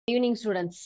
evening students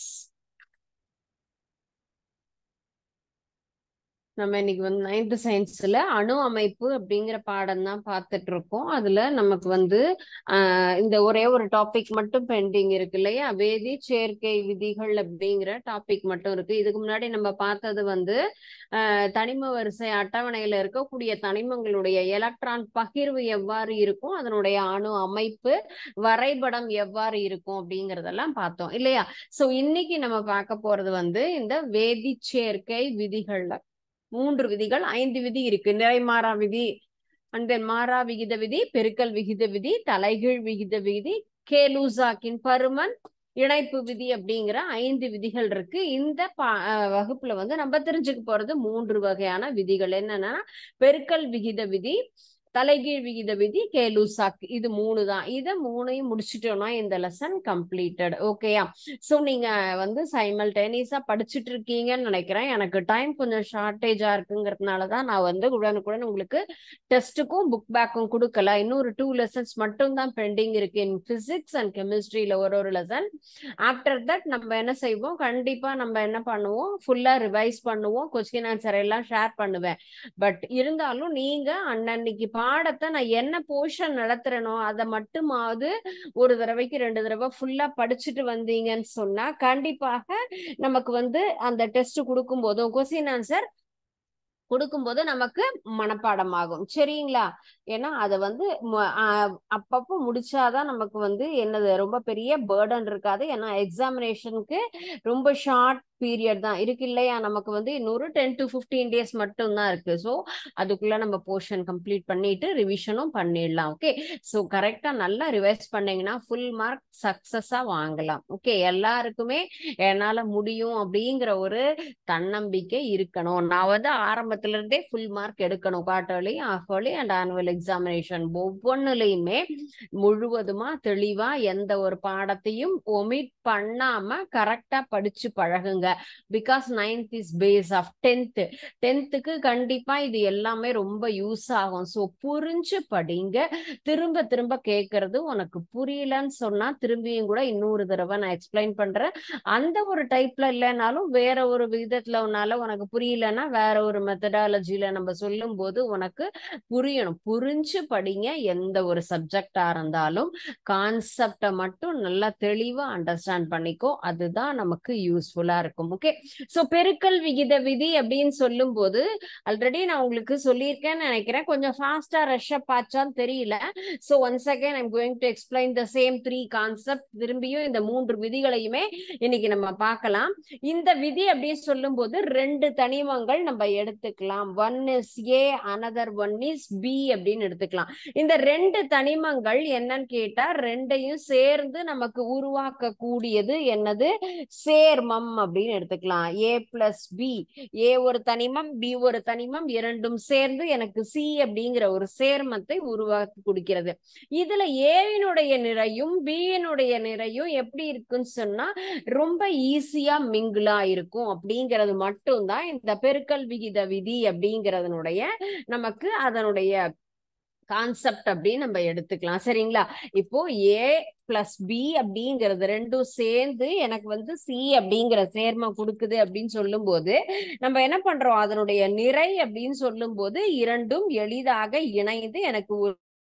நம்ம இன்னைக்கு வந்து நைன்த் சயின்ஸ்ல அணு அமைப்பு அப்படிங்கிற பாடம் தான் பார்த்துட்டு இருக்கோம் அதுல நமக்கு வந்து ஆஹ் இந்த ஒரே ஒரு டாபிக் மட்டும் பெண்டிங் இருக்கு இல்லையா வேதி சேர்க்கை விதிகள் அப்படிங்கிற டாபிக் மட்டும் இருக்கு இதுக்கு முன்னாடி நம்ம பார்த்தது வந்து ஆஹ் தனிம வரிசை அட்டவணையில இருக்கக்கூடிய தனிமங்களுடைய எலக்ட்ரான் பகிர்வு எவ்வாறு இருக்கும் அதனுடைய அணு அமைப்பு வரைபடம் எவ்வாறு இருக்கும் அப்படிங்கறதெல்லாம் பார்த்தோம் இல்லையா சோ இன்னைக்கு நம்ம பார்க்க போறது வந்து இந்த வேதி சேர்க்கை விதிகள்ல மூன்று விதிகள் ஐந்து விதி இருக்கு நிறைமாறா விதி அண்ட் தென் மாறா விகித விதி பெருக்கல் விகித விதி தலைகீழ் விகித விதி கேலூசாக்கின் பருமன் இணைப்பு விதி அப்படிங்கிற ஐந்து விதிகள் இருக்கு இந்த பா வகுப்புல வந்து நம்ம தெரிஞ்சுக்க போறது மூன்று வகையான விதிகள் என்னன்னா பெருக்கல் விகித விதி தலைகீழ் விகித விதி கேலூசாக் இது மூணு தான் இதை மூணையும் முடிச்சிட்டோம்னா இந்த லெசன் கம்ப்ளீட்டட் ஓகேயா ஸோ நீங்க வந்து சைமல்டேனியஸா படிச்சுட்டு இருக்கீங்கன்னு நினைக்கிறேன் எனக்கு டைம் கொஞ்சம் ஷார்டேஜா இருக்குங்கிறதுனால தான் நான் வந்து உடனுக்குடன் உங்களுக்கு டெஸ்ட்டுக்கும் புக் பேக்கும் கொடுக்கல இன்னொரு டூ லெசன்ஸ் மட்டும் தான் பெண்டிங் இருக்கு இன் பிசிக்ஸ் அண்ட் கெமிஸ்ட்ரியில ஒரு ஒரு லெசன் ஆஃப்டர் தட் நம்ம என்ன செய்வோம் கண்டிப்பா நம்ம என்ன பண்ணுவோம் ஃபுல்லா ரிவைஸ் பண்ணுவோம் கொஸ்டின் ஆன்சர் எல்லாம் ஷேர் பண்ணுவேன் பட் இருந்தாலும் நீங்க அன்னன்னைக்கு பாடத்தை நான் என்ன போர்ஷன் நடத்துறேனோ அதை மட்டுமாவது ஒரு தடவைக்கு ரெண்டு தடவை ஃபுல்லா படிச்சுட்டு வந்தீங்கன்னு சொன்னா கண்டிப்பாக நமக்கு வந்து அந்த டெஸ்ட் கொடுக்கும் போதும் கொஸ்டின் ஆன்சர் கொடுக்கும்போது நமக்கு மனப்பாடம் ஆகும் சரிங்களா ஏன்னா அதை வந்து அப்பப்போ முடிச்சாதான் நமக்கு வந்து என்னது ரொம்ப பெரிய பேர்டன் இருக்காது ஏன்னா எக்ஸாமினேஷனுக்கு ரொம்ப ஷார்ட் பீரியட் தான் இருக்கு இல்லையா நமக்கு வந்து இன்னொரு டென் டு ஃபிஃப்டீன் டேஸ் மட்டும் தான் இருக்கு ஸோ அதுக்குள்ள நம்ம போர்ஷன் கம்ப்ளீட் பண்ணிட்டு ரிவிஷனும் பண்ணிடலாம் ஓகே ஸோ கரெக்டா நல்லா ரிவைஸ் பண்ணீங்கன்னா ஃபுல் மார்க் சக்சஸா வாங்கலாம் ஓகே எல்லாருக்குமே என்னால முடியும் அப்படிங்கிற ஒரு தன்னம்பிக்கை இருக்கணும் நான் வந்து ஆரம்பத்துல இருந்தே ஃபுல் மார்க் எடுக்கணும் quarterly half yearly and annual examination ஒவ்வொன்றுலையுமே முழுவதுமா தெளிவா எந்த ஒரு பாடத்தையும் ஒமிட் பண்ணாம கரெக்டா படிச்சு பழகுங்க because ninth is base of tenth டென்த்துக்கு கண்டிப்பா இது எல்லாமே ரொம்ப யூஸ் ஆகும் ஸோ புரிஞ்சு படிங்க திரும்ப திரும்ப கேட்கறது உனக்கு புரியலன்னு சொன்னா திரும்பியும் கூட இன்னொரு தடவை நான் எக்ஸ்பிளைன் பண்றேன் அந்த ஒரு டைப்ல இல்லைனாலும் வேற ஒரு விதத்துல உன்னால உனக்கு புரியலன்னா வேற ஒரு மெத்தடாலஜில நம்ம சொல்லும் போது உனக்கு புரியணும் புரிஞ்சு படிங்க எந்த ஒரு சப்ஜெக்டா இருந்தாலும் கான்செப்டை மட்டும் நல்லா தெளிவா அண்டர்ஸ்டாண்ட் பண்ணிக்கோ அதுதான் நமக்கு யூஸ்ஃபுல்லா இருக்கும் ஓகே சோ பெருக்கல் விகித விதி அப்படின்னு சொல்லும் போது ஆல்ரெடி நான் உங்களுக்கு சொல்லியிருக்கேன்னு நினைக்கிறேன் கொஞ்சம் ஃபாஸ்டா ரஷ் அப் ஆச்சான்னு தெரியல so once again I'm going to explain the same three concept திரும்பியும் இந்த மூன்று விதிகளையுமே இன்னைக்கு நம்ம பார்க்கலாம் இந்த விதி அப்படின்னு சொல்லும் போது ரெண்டு தனிமங்கள் நம்ம எடுத்துக்கலாம் one is A another one is B அப்படின்னு எடுத்துக்கலாம் இந்த ரெண்டு தனிமங்கள் என்னன்னு கேட்டா ரெண்டையும் சேர்ந்து நமக்கு உருவாக்கக்கூடியது என்னது சேர்மம் அப்படின்னு எடுத்துக்கலாம் ஏ பிளஸ் பி ஏ ஒரு தனிமம் பி ஒரு தனிமம் இரண்டும் சேர்ந்து எனக்கு சி அப்படிங்கிற ஒரு சேர்மத்தை உருவாக்கி கொடுக்கிறது இதுல ஏவினுடைய நிறையும் பியினுடைய நிறையும் எப்படி இருக்குன்னு சொன்னா ரொம்ப ஈஸியா மிங்கிளா இருக்கும் அப்படிங்கிறது மட்டும்தான் இந்த பெருக்கல் விகித விதி அப்படிங்கிறதனுடைய நமக்கு அதனுடைய கான்செப்ட் அப்படின்னு நம்ம எடுத்துக்கலாம் சரிங்களா இப்போ ஏ பிளஸ் பி அப்படிங்கிறது ரெண்டும் சேர்ந்து எனக்கு வந்து சி அப்படிங்கிற சேர்மம் கொடுக்குது அப்படின்னு சொல்லும் போது நம்ம என்ன பண்றோம் அதனுடைய நிறை அப்படின்னு சொல்லும் போது இரண்டும் எளிதாக இணைந்து எனக்கு ஒரு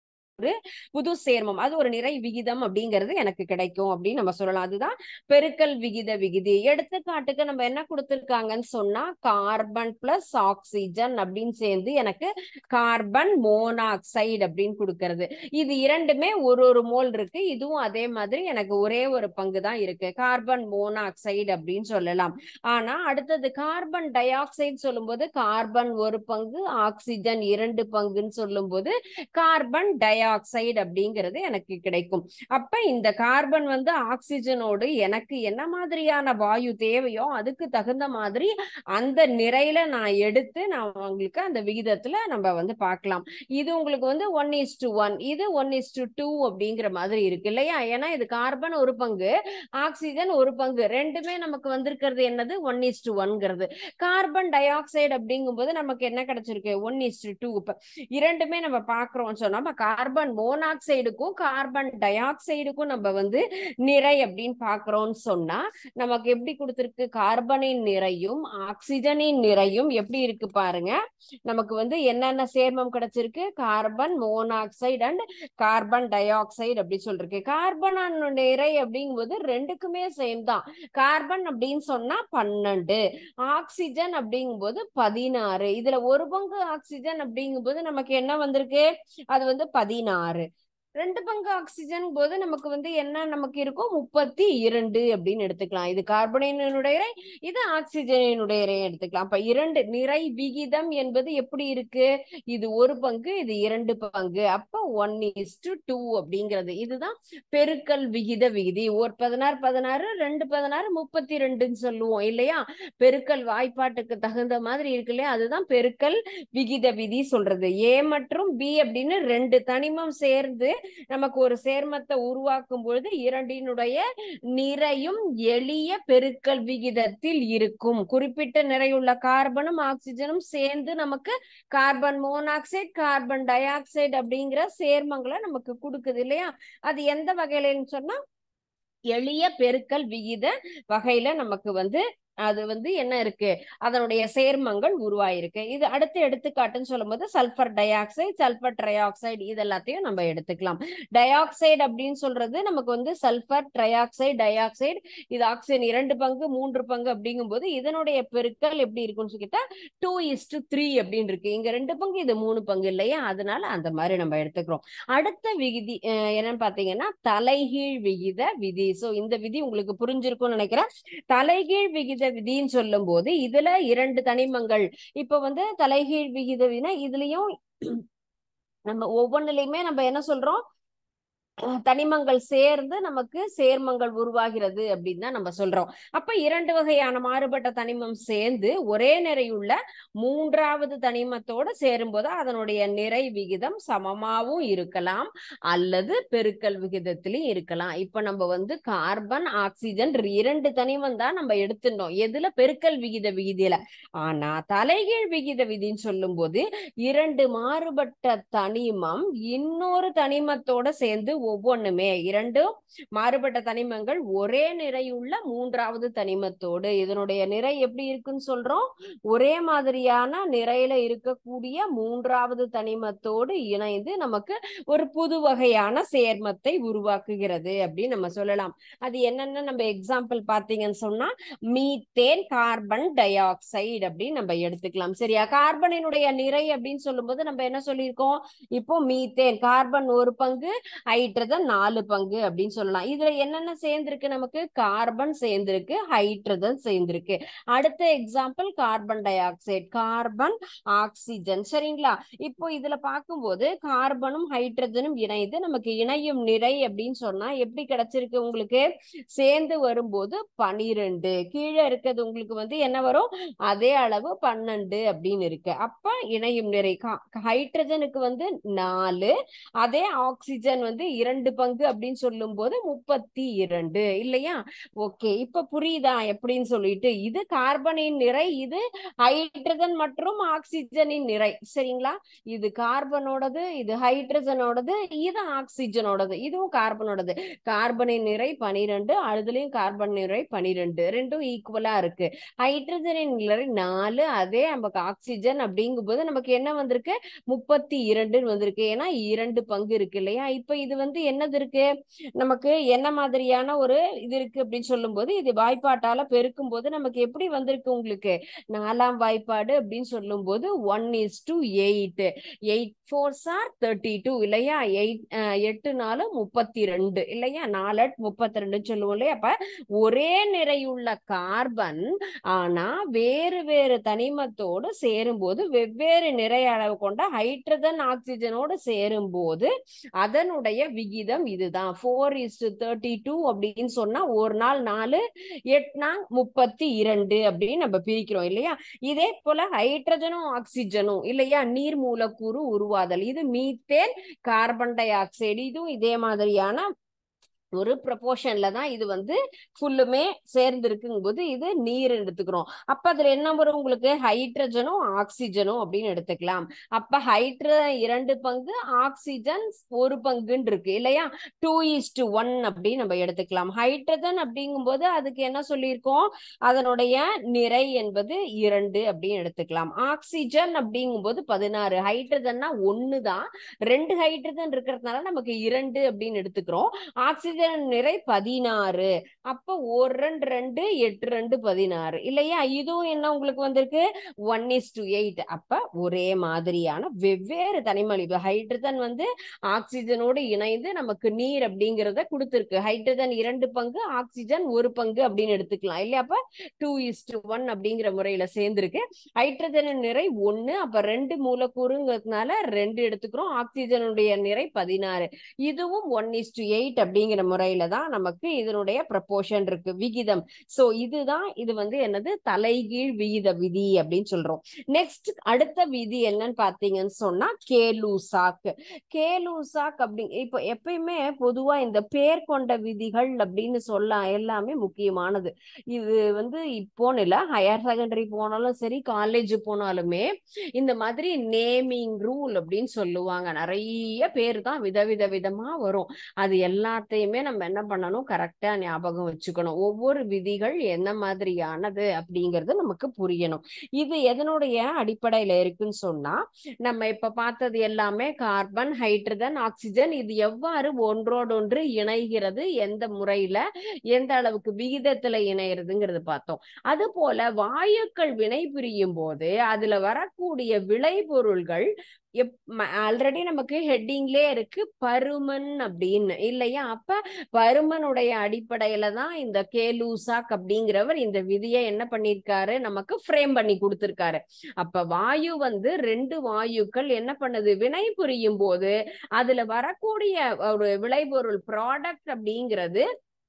புது சேர்மம் அது ஒரு நிறை விகிதம் அப்படிங்கிறது எனக்கு கிடைக்கும் அப்படின்னு நம்ம சொல்லலாம் அதுதான் பெருக்கல் விகித விகிதி எடுத்துக்காட்டுக்கு நம்ம என்ன கொடுத்துருக்காங்கன்னு சொன்னா கார்பன் பிளஸ் ஆக்சிஜன் அப்படின்னு சேர்ந்து எனக்கு கார்பன் மோனாக்சைடு அப்படின்னு கொடுக்கறது இது இரண்டுமே ஒரு ஒரு மோல் இருக்கு இதுவும் அதே மாதிரி எனக்கு ஒரே ஒரு பங்கு தான் இருக்கு கார்பன் மோனாக்சைடு அப்படின்னு சொல்லலாம் ஆனா அடுத்தது கார்பன் டை ஆக்சைடு சொல்லும்போது கார்பன் ஒரு பங்கு ஆக்சிஜன் இரண்டு பங்குன்னு சொல்லும்போது கார்பன் டை ஆக்சைடு அப்படிங்கிறது எனக்கு கிடைக்கும் அப்ப இந்த கார்பன் வந்து ஆக்சிஜனோடு எனக்கு என்ன மாதிரியான வாயு தேவையோ அதுக்கு தகுந்த மாதிரி அந்த நிறையில நான் எடுத்து நான் உங்களுக்கு அந்த விகிதத்துல நம்ம வந்து பார்க்கலாம் இது உங்களுக்கு வந்து ஒன் இஸ் டு ஒன் இது ஒன் இஸ் டு டூ அப்படிங்கிற மாதிரி இருக்கு இல்லையா ஏன்னா இது கார்பன் ஒரு பங்கு ஆக்சிஜன் ஒரு பங்கு ரெண்டுமே நமக்கு வந்திருக்கிறது என்னது ஒன் இஸ் டு ஒன்ங்கிறது கார்பன் டை ஆக்சைடு அப்படிங்கும்போது நமக்கு என்ன கிடைச்சிருக்கு ஒன் இஸ் டு டூ இப்ப இரண்டுமே நம்ம பாக்குறோம் சொன்னா கார்பன் கார்பன் மோனாக்சைடுக்கும் கார்பன் டை ஆக்சைடுக்கும் நம்ம வந்து நிறை அப்படின்னு பாக்குறோம்னு சொன்னா நமக்கு எப்படி கொடுத்திருக்கு கார்பனின் நிறையும் ஆக்சிஜனின் நிறையும் எப்படி இருக்கு பாருங்க நமக்கு வந்து என்னென்ன சேர்மம் கிடைச்சிருக்கு carbon monoxide and carbon dioxide அப்படி சொல்லிருக்கு கார்பன் நிறை அப்படிங்கும்போது ரெண்டுக்குமே சேம் தான் கார்பன் அப்படின்னு சொன்னா பன்னெண்டு ஆக்சிஜன் அப்படிங்கும்போது பதினாறு இதுல ஒரு பங்கு ஆக்சிஜன் அப்படிங்கும்போது நமக்கு என்ன வந்திருக்கு அது வந்து பதினாறு ரெண்டு பங்கு ஆக்சிஜன் போது நமக்கு வந்து என்ன நமக்கு இருக்கும் முப்பத்தி இரண்டு அப்படின்னு எடுத்துக்கலாம் இது கார்பனினுடைய இது ஆக்சிஜனினுடைய எடுத்துக்கலாம் அப்ப இரண்டு நிறை விகிதம் என்பது எப்படி இருக்கு இது ஒரு பங்கு இது இரண்டு பங்கு அப்ப ஒன் இஸ் டு டூ அப்படிங்கிறது இதுதான் பெருக்கல் விகித விகிதி ஒரு பதினாறு பதினாறு ரெண்டு பதினாறு முப்பத்தி ரெண்டுன்னு சொல்லுவோம் இல்லையா பெருக்கல் வாய்ப்பாட்டுக்கு தகுந்த மாதிரி இருக்கு இல்லையா அதுதான் பெருக்கல் விகித விதி சொல்றது ஏ மற்றும் பி அப்படின்னு ரெண்டு தனிமம் சேர்ந்து நமக்கு ஒரு சேர்மத்தை உருவாக்கும் பொழுது இரண்டினுடைய நிறையும் எளிய பெருக்கல் விகிதத்தில் இருக்கும் குறிப்பிட்ட நிறையுள்ள கார்பனும் ஆக்சிஜனும் சேர்ந்து நமக்கு carbon monoxide carbon dioxide அப்படிங்கிற சேர்மங்களை நமக்கு கொடுக்குது இல்லையா அது எந்த வகையிலன்னு சொன்னா எளிய பெருக்கல் விகித வகையில நமக்கு வந்து அது வந்து என்ன இருக்கு அதனுடைய சேர்மங்கள் உருவாயிருக்கு இது அடுத்த எடுத்துக்காட்டுன்னு சொல்லும்போது sulphur dioxide sulphur trioxide இது எல்லாத்தையும் நம்ம எடுத்துக்கலாம் டை ஆக்சைடு அப்படின்னு சொல்றது நமக்கு வந்து sulphur trioxide dioxide இது ஆக்சிஜன் இரண்டு பங்கு மூன்று பங்கு அப்படிங்கும்போது இதனுடைய பெருக்கல் எப்படி இருக்குன்னு சொல்லிட்டா டூ இஸ் டு த்ரீ அப்படின்னு இருக்கு இங்க ரெண்டு பங்கு இது மூணு பங்கு இல்லையா அதனால அந்த மாதிரி நம்ம எடுத்துக்கிறோம் அடுத்த விகிதி என்னன்னு பாத்தீங்கன்னா தலைகீழ் விகித விதி சோ இந்த விதி உங்களுக்கு புரிஞ்சிருக்கும்னு நினைக்கிறேன் தலைகீழ் விகித விதின்னு சொல்லும் போது இதுல இரண்டு தனிமங்கள் இப்ப வந்து தலைகீழ் விகித விதினா இதுலயும் நம்ம ஒவ்வொன்றுலயுமே நம்ம என்ன சொல்றோம் தனிமங்கள் சேர்ந்து நமக்கு சேர்மங்கள் உருவாகிறது அப்படின்னு தான் நம்ம சொல்றோம் அப்ப இரண்டு வகையான மாறுபட்ட தனிமம் சேர்ந்து ஒரே நிறையுள்ள மூன்றாவது தனிமத்தோட சேரும்போது அதனுடைய நிறை விகிதம் சமமாவும் இருக்கலாம் அல்லது பெருக்கல் விகிதத்திலையும் இருக்கலாம் இப்ப நம்ம வந்து கார்பன் ஆக்சிஜன் இரண்டு தனிமம் தான் நம்ம எடுத்துட்டோம் எதுல பெருக்கல் விகித விகிதியில ஆனா தலைகீழ் விகித விதின்னு சொல்லும் போது இரண்டு மாறுபட்ட தனிமம் இன்னொரு தனிமத்தோட சேர்ந்து ஒவ்வொன்றுமே இரண்டும் மாறுபட்ட தனிமங்கள் ஒரே நிறையுள்ள மூன்றாவது தனிமத்தோடு இதனுடைய நிறை எப்படி இருக்குன்னு சொல்றோம் ஒரே மாதிரியான நிறையில இருக்கக்கூடிய மூன்றாவது தனிமத்தோடு இணைந்து நமக்கு ஒரு புது வகையான சேர்மத்தை உருவாக்குகிறது அப்படின்னு நம்ம சொல்லலாம் அது என்னென்ன நம்ம எக்ஸாம்பிள் பார்த்தீங்கன்னு சொன்னா மீத்தேன் கார்பன் டை ஆக்சைடு அப்படின்னு நம்ம எடுத்துக்கலாம் சரியா கார்பனினுடைய நிறை அப்படின்னு சொல்லும்போது நம்ம என்ன சொல்லியிருக்கோம் இப்போ மீத்தேன் கார்பன் ஒரு பங்கு ஹைட்ரஜன் நாலு பங்கு அப்படின்னு சொல்லலாம் இதுல என்னென்ன சேர்ந்திருக்கு நமக்கு கார்பன் சேர்ந்திருக்கு ஹைட்ரஜன் சேர்ந்திருக்கு அடுத்த example carbon dioxide carbon oxygen சரிங்களா இப்போ இதுல பார்க்கும்போது கார்பனும் ஹைட்ரஜனும் இணைந்து நமக்கு இணையும் நிறை அப்படின்னு சொன்னா எப்படி கிடைச்சிருக்கு உங்களுக்கு சேர்ந்து வரும்போது பனிரெண்டு கீழே இருக்கிறது உங்களுக்கு வந்து என்ன வரும் அதே அளவு பன்னெண்டு அப்படின்னு இருக்கு அப்ப இணையும் நிறை ஹைட்ரஜனுக்கு வந்து நாலு அதே ஆக்சிஜன் வந்து இரண்டு பங்கு அப்படின்னு சொல்லும் போது முப்பத்தி இரண்டு இல்லையா ஓகே இப்ப புரியுதா எப்படின்னு சொல்லிட்டு இது கார்பனின் நிறை இது ஹைட்ரஜன் மற்றும் ஆக்சிஜனின் நிறை சரிங்களா இது கார்பனோடது இது ஹைட்ரஜனோடது இது ஆக்சிஜனோடது இதுவும் கார்பனோடது கார்பனின் நிறை பனிரெண்டு அதுலயும் கார்பன் நிறை பனிரெண்டு ரெண்டும் ஈக்குவலா இருக்கு ஹைட்ரஜனின் நிறை நாலு அதே நமக்கு ஆக்சிஜன் அப்படிங்கும் போது நமக்கு என்ன வந்திருக்கு முப்பத்தி இரண்டுன்னு வந்திருக்கு ஏன்னா இரண்டு பங்கு இருக்கு இல்லையா இப்ப இது வந்து என்னது இருக்கு நமக்கு என்ன மாதிரியான ஒரு இது இருக்கு அப்படின்னு சொல்லும் போது இது வாய்ப்பாட்டால பெருக்கும் போது நமக்கு எப்படி வந்திருக்கு உங்களுக்கு நாலாம் வாய்ப்பாடு அப்படின்னு சொல்லும் போது one is to eight eight fours are thirty two இல்லையா எயிட் எட்டு நாலு முப்பத்தி ரெண்டு இல்லையா நாலு முப்பத்தி ரெண்டுன்னு சொல்லுவோம் இல்லையா அப்ப ஒரே நிறையுள்ள கார்பன் ஆனா வேறு வேறு தனிமத்தோடு சேரும்போது வெவ்வேறு நிறை அளவு கொண்ட ஹைட்ரஜன் ஆக்சிஜனோடு சேரும்போது அதனுடைய விகிதம் இதுதான் ஃபோர் இஸ் தேர்ட்டி டூ அப்படின்னு சொன்னா ஒரு நாள் நாலு எட்னா முப்பத்தி இரண்டு அப்படின்னு நம்ம பிரிக்கிறோம் இல்லையா இதே போல ஹைட்ரஜனும் ஆக்சிஜனும் இல்லையா நீர் மூலக்கூறு உருவாதல் இது மீத்தேன் கார்பன் டை ஆக்சைடு இதுவும் இதே மாதிரியான ஒரு ப்ரப்போர்ஷன்ல தான் இது வந்து ஃபுல்லுமே சேர்ந்து இருக்குங்கும் போது இது நீர் எடுத்துக்கிறோம் அப்ப அதுல என்ன வரும் உங்களுக்கு ஹைட்ரஜனும் ஆக்சிஜனும் அப்படின்னு எடுத்துக்கலாம் அப்ப ஹைட்ரஜன் இரண்டு பங்கு ஆக்சிஜன் ஒரு பங்குன்னு இருக்கு இல்லையா டூ இஸ் டு ஒன் அப்படின்னு நம்ம எடுத்துக்கலாம் ஹைட்ரஜன் அப்படிங்கும்போது அதுக்கு என்ன சொல்லியிருக்கோம் அதனுடைய நிறை என்பது இரண்டு அப்படின்னு எடுத்துக்கலாம் ஆக்சிஜன் அப்படிங்கும்போது பதினாறு ஹைட்ரஜன்னா ஒன்னு தான் ரெண்டு ஹைட்ரஜன் இருக்கிறதுனால நமக்கு இரண்டு அப்படின்னு எடுத்துக்கிறோம் ஆக்சிஜன் நிறை பதினாறு அப்ப ஒரு ரெண்டு ரெண்டு எட்டு ரெண்டு பதினாறு இல்லையா இதுவும் என்ன உங்களுக்கு வந்திருக்கு ஒன் இஸ் டு எயிட் அப்ப ஒரே மாதிரியான வெவ்வேறு தனிமொழி ஹைட்ரஜன் வந்து ஆக்சிஜனோடு இணைந்து நமக்கு நீர் அப்படிங்கிறத கொடுத்துருக்கு ஹைட்ரஜன் இரண்டு பங்கு ஆக்சிஜன் ஒரு பங்கு அப்படின்னு எடுத்துக்கலாம் இல்லையா அப்ப டூ இஸ் டு ஒன் அப்படிங்கிற முறையில சேர்ந்திருக்கு ஹைட்ரஜனின் நிறை ஒன்னு அப்ப ரெண்டு மூலக்கூறுங்கிறதுனால ரெண்டு எடுத்துக்கிறோம் ஆக்சிஜனுடைய நிறை பதினாறு இதுவும் ஒன் இஸ் டு எயிட் அப்படிங்கிற முறையில தான் நமக்கு இதனுடைய ப்ரப்போர்ஷன் இருக்கு விகிதம் சோ இதுதான் இது வந்து என்னது தலைகீழ் விகித விதி அப்படின்னு சொல்றோம் நெக்ஸ்ட் அடுத்த விதி என்னன்னு பாத்தீங்கன்னு சொன்னா கேலூசாக் கேலூசாக் அப்படி இப்போ எப்பயுமே பொதுவா இந்த பேர் கொண்ட விதிகள் அப்படின்னு சொல்ல எல்லாமே முக்கியமானது இது வந்து இப்போன்னு இல்ல ஹையர் செகண்டரி போனாலும் சரி காலேஜ் போனாலுமே இந்த மாதிரி நேமிங் ரூல் அப்படின்னு சொல்லுவாங்க நிறைய பேர் தான் விதவித விதமா வரும் அது எல்லாத்தையுமே நம்ம என்ன பண்ணணும் கரெக்டா ஞாபகம் வச்சுக்கணும் ஒவ்வொரு விதிகள் என்ன மாதிரியானது அப்படிங்கிறது நமக்கு புரியணும் இது எதனுடைய அடிப்படையில இருக்குன்னு சொன்னா நம்ம இப்ப பார்த்தது எல்லாமே கார்பன் ஹைட்ரஜன் ஆக்சிஜன் இது எவ்வாறு ஒன்றோடொன்று இணைகிறது எந்த முறையில எந்த அளவுக்கு விகிதத்துல இணைகிறதுங்கிறது பார்த்தோம் அது போல வாயுக்கள் வினை புரியும் போது அதுல வரக்கூடிய விளைபொருள்கள் ஆல்ரெடி நமக்கு ஹெட்டிங்லே இருக்கு பருமன் அப்படின்னு இல்லையா அப்ப பருமனுடைய அடிப்படையில தான் இந்த கேலூசாக் அப்படிங்கிறவர் இந்த விதியை என்ன பண்ணிருக்காரு நமக்கு ஃப்ரேம் பண்ணி கொடுத்திருக்காரு அப்ப வாயு வந்து ரெண்டு வாயுக்கள் என்ன பண்ணுது வினை புரியும் போது அதுல வரக்கூடிய ஒரு விளைபொருள் ப்ராடக்ட் அப்படிங்கிறது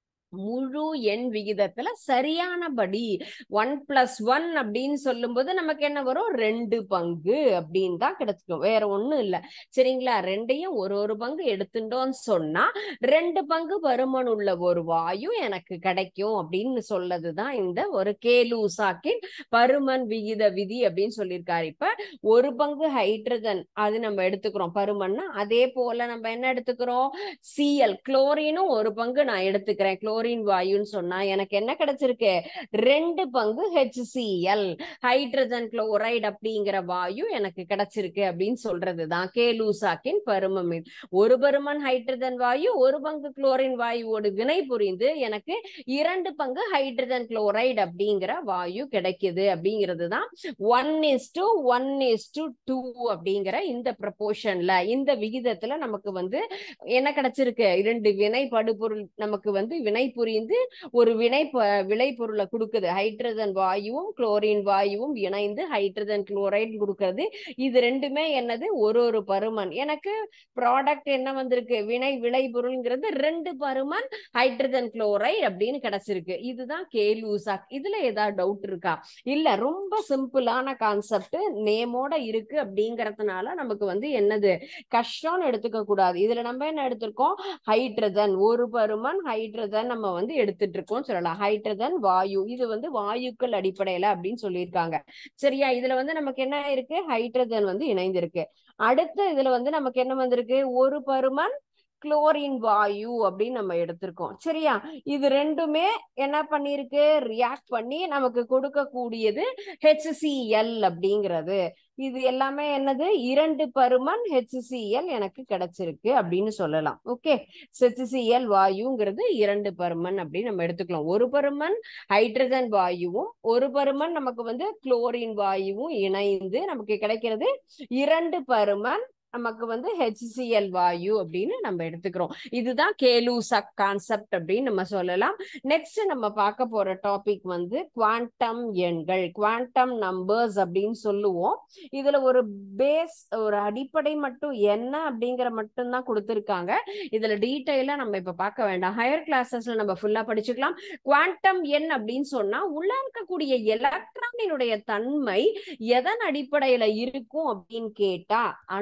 முழு எண் விகிதத்துல சரியானபடி ஒன் பிளஸ் ஒன் அப்படின்னு சொல்லும்போது நமக்கு என்ன வரும் ரெண்டு பங்கு அப்படின்னு தான் கிடைச்சிக்கும் வேற ஒண்ணும் இல்ல சரிங்களா ரெண்டையும் ஒரு ஒரு பங்கு எடுத்துட்டோம்னு சொன்னா ரெண்டு பங்கு பருமன் உள்ள ஒரு வாயு எனக்கு கிடைக்கும் அப்படின்னு சொல்லதுதான் இந்த ஒரு கேலூசாக்கின் பருமன் விகித விதி அப்படின்னு சொல்லியிருக்காரு இப்ப ஒரு பங்கு ஹைட்ரஜன் அது நம்ம எடுத்துக்கிறோம் பருமன்னா அதே போல நம்ம என்ன எடுத்துக்கிறோம் சிஎல் குளோரினும் ஒரு பங்கு நான் எடுத்துக்கிறேன் குளோரின் வாயுன்னு சொன்னா எனக்கு என்ன கிடைச்சிருக்கு ரெண்டு பங்கு ஹெச்சிஎல் ஹைட்ரஜன் குளோரைடு அப்படிங்கிற வாயு எனக்கு கிடைச்சிருக்கு அப்படின்னு சொல்றதுதான் கேலூசாக்கின் பருமம் இது ஒரு பருமன் ஹைட்ரஜன் வாயு ஒரு பங்கு குளோரின் வாயுவோடு வினை புரிந்து எனக்கு இரண்டு பங்கு ஹைட்ரஜன் குளோரைடு அப்படிங்கிற வாயு கிடைக்குது அப்படிங்கிறது தான் one is to one is to two அப்படிங்கிற இந்த ப்ரப்போர்ஷன்ல இந்த விகிதத்துல நமக்கு வந்து என்ன கிடைச்சிருக்கு இரண்டு வினை படுபொருள் நமக்கு வந்து வினை புரிந்து ஒரு வினை விளை பொருளை கொடுக்குது ஹைட்ரஜன் வாயுவும் குளோரின் வாயுவும் இணைந்து ஹைட்ரஜன் குளோரைடு கொடுக்கறது இது ரெண்டுமே என்னது ஒரு ஒரு பருமன் எனக்கு ப்ராடக்ட் என்ன வந்திருக்கு வினை விளை பொருள்ங்கிறது ரெண்டு பருமன் ஹைட்ரஜன் குளோரைடு அப்படின்னு கிடைச்சிருக்கு இதுதான் கேலூசாக் இதுல ஏதாவது டவுட் இருக்கா இல்ல ரொம்ப சிம்பிளான கான்செப்ட் நேமோட இருக்கு அப்படிங்கறதுனால நமக்கு வந்து என்னது கஷ்டம்னு எடுத்துக்க கூடாது இதுல நம்ம என்ன எடுத்திருக்கோம் ஹைட்ரஜன் ஒரு பருமன் ஹைட்ரஜன் நம்ம வந்து எடுத்துட்டு இருக்கோம் சொல்லலாம் ஹைட்ரஜன் வாயு இது வந்து வாயுக்கள் அடிப்படையில அப்படின்னு சொல்லியிருக்காங்க சரியா இதுல வந்து நமக்கு என்ன இருக்கு ஹைட்ரஜன் வந்து இணைந்திருக்கு அடுத்து இதுல வந்து நமக்கு என்ன வந்திருக்கு ஒரு பருமன் குளோரின் வாயு அப்படின்னு நம்ம எடுத்திருக்கோம் சரியா இது ரெண்டுமே என்ன பண்ணிருக்கு ரியாக்ட் பண்ணி நமக்கு கொடுக்கக்கூடியது ஹெச்சிஎல் அப்படிங்கிறது இது எல்லாமே என்னது இரண்டு பருமன் ஹெச்சிஎல் எனக்கு கிடைச்சிருக்கு அப்படின்னு சொல்லலாம் ஓகே ஹெச்சிஎல் வாயுங்கிறது இரண்டு பருமன் அப்படின்னு நம்ம எடுத்துக்கலாம் ஒரு பருமன் ஹைட்ரஜன் வாயுவும் ஒரு பருமன் நமக்கு வந்து குளோரின் வாயுவும் இணைந்து நமக்கு கிடைக்கிறது இரண்டு பருமன் நமக்கு வந்து ஹெச்சிஎல் வாயு அப்படின்னு நம்ம எடுத்துக்கிறோம் இதுதான் கேலூசக் கான்செப்ட் அப்படின்னு நம்ம சொல்லலாம் நெக்ஸ்ட் நம்ம பார்க்க போற டாபிக் வந்து குவாண்டம் எண்கள் குவாண்டம் நம்பர்ஸ் அப்படின்னு சொல்லுவோம் இதுல ஒரு பேஸ் ஒரு அடிப்படை மட்டும் என்ன அப்படிங்கிற மட்டும் தான் கொடுத்துருக்காங்க இதுல டீட்டெயிலா நம்ம இப்ப பார்க்க வேண்டாம் ஹையர் கிளாஸஸ்ல நம்ம ஃபுல்லா படிச்சுக்கலாம் குவாண்டம் எண் அப்படின்னு சொன்னா உள்ள இருக்கக்கூடிய எலக்ட்ரானினுடைய தன்மை எதன் அடிப்படையில இருக்கும் அப்படின்னு கேட்டா அணுவிலை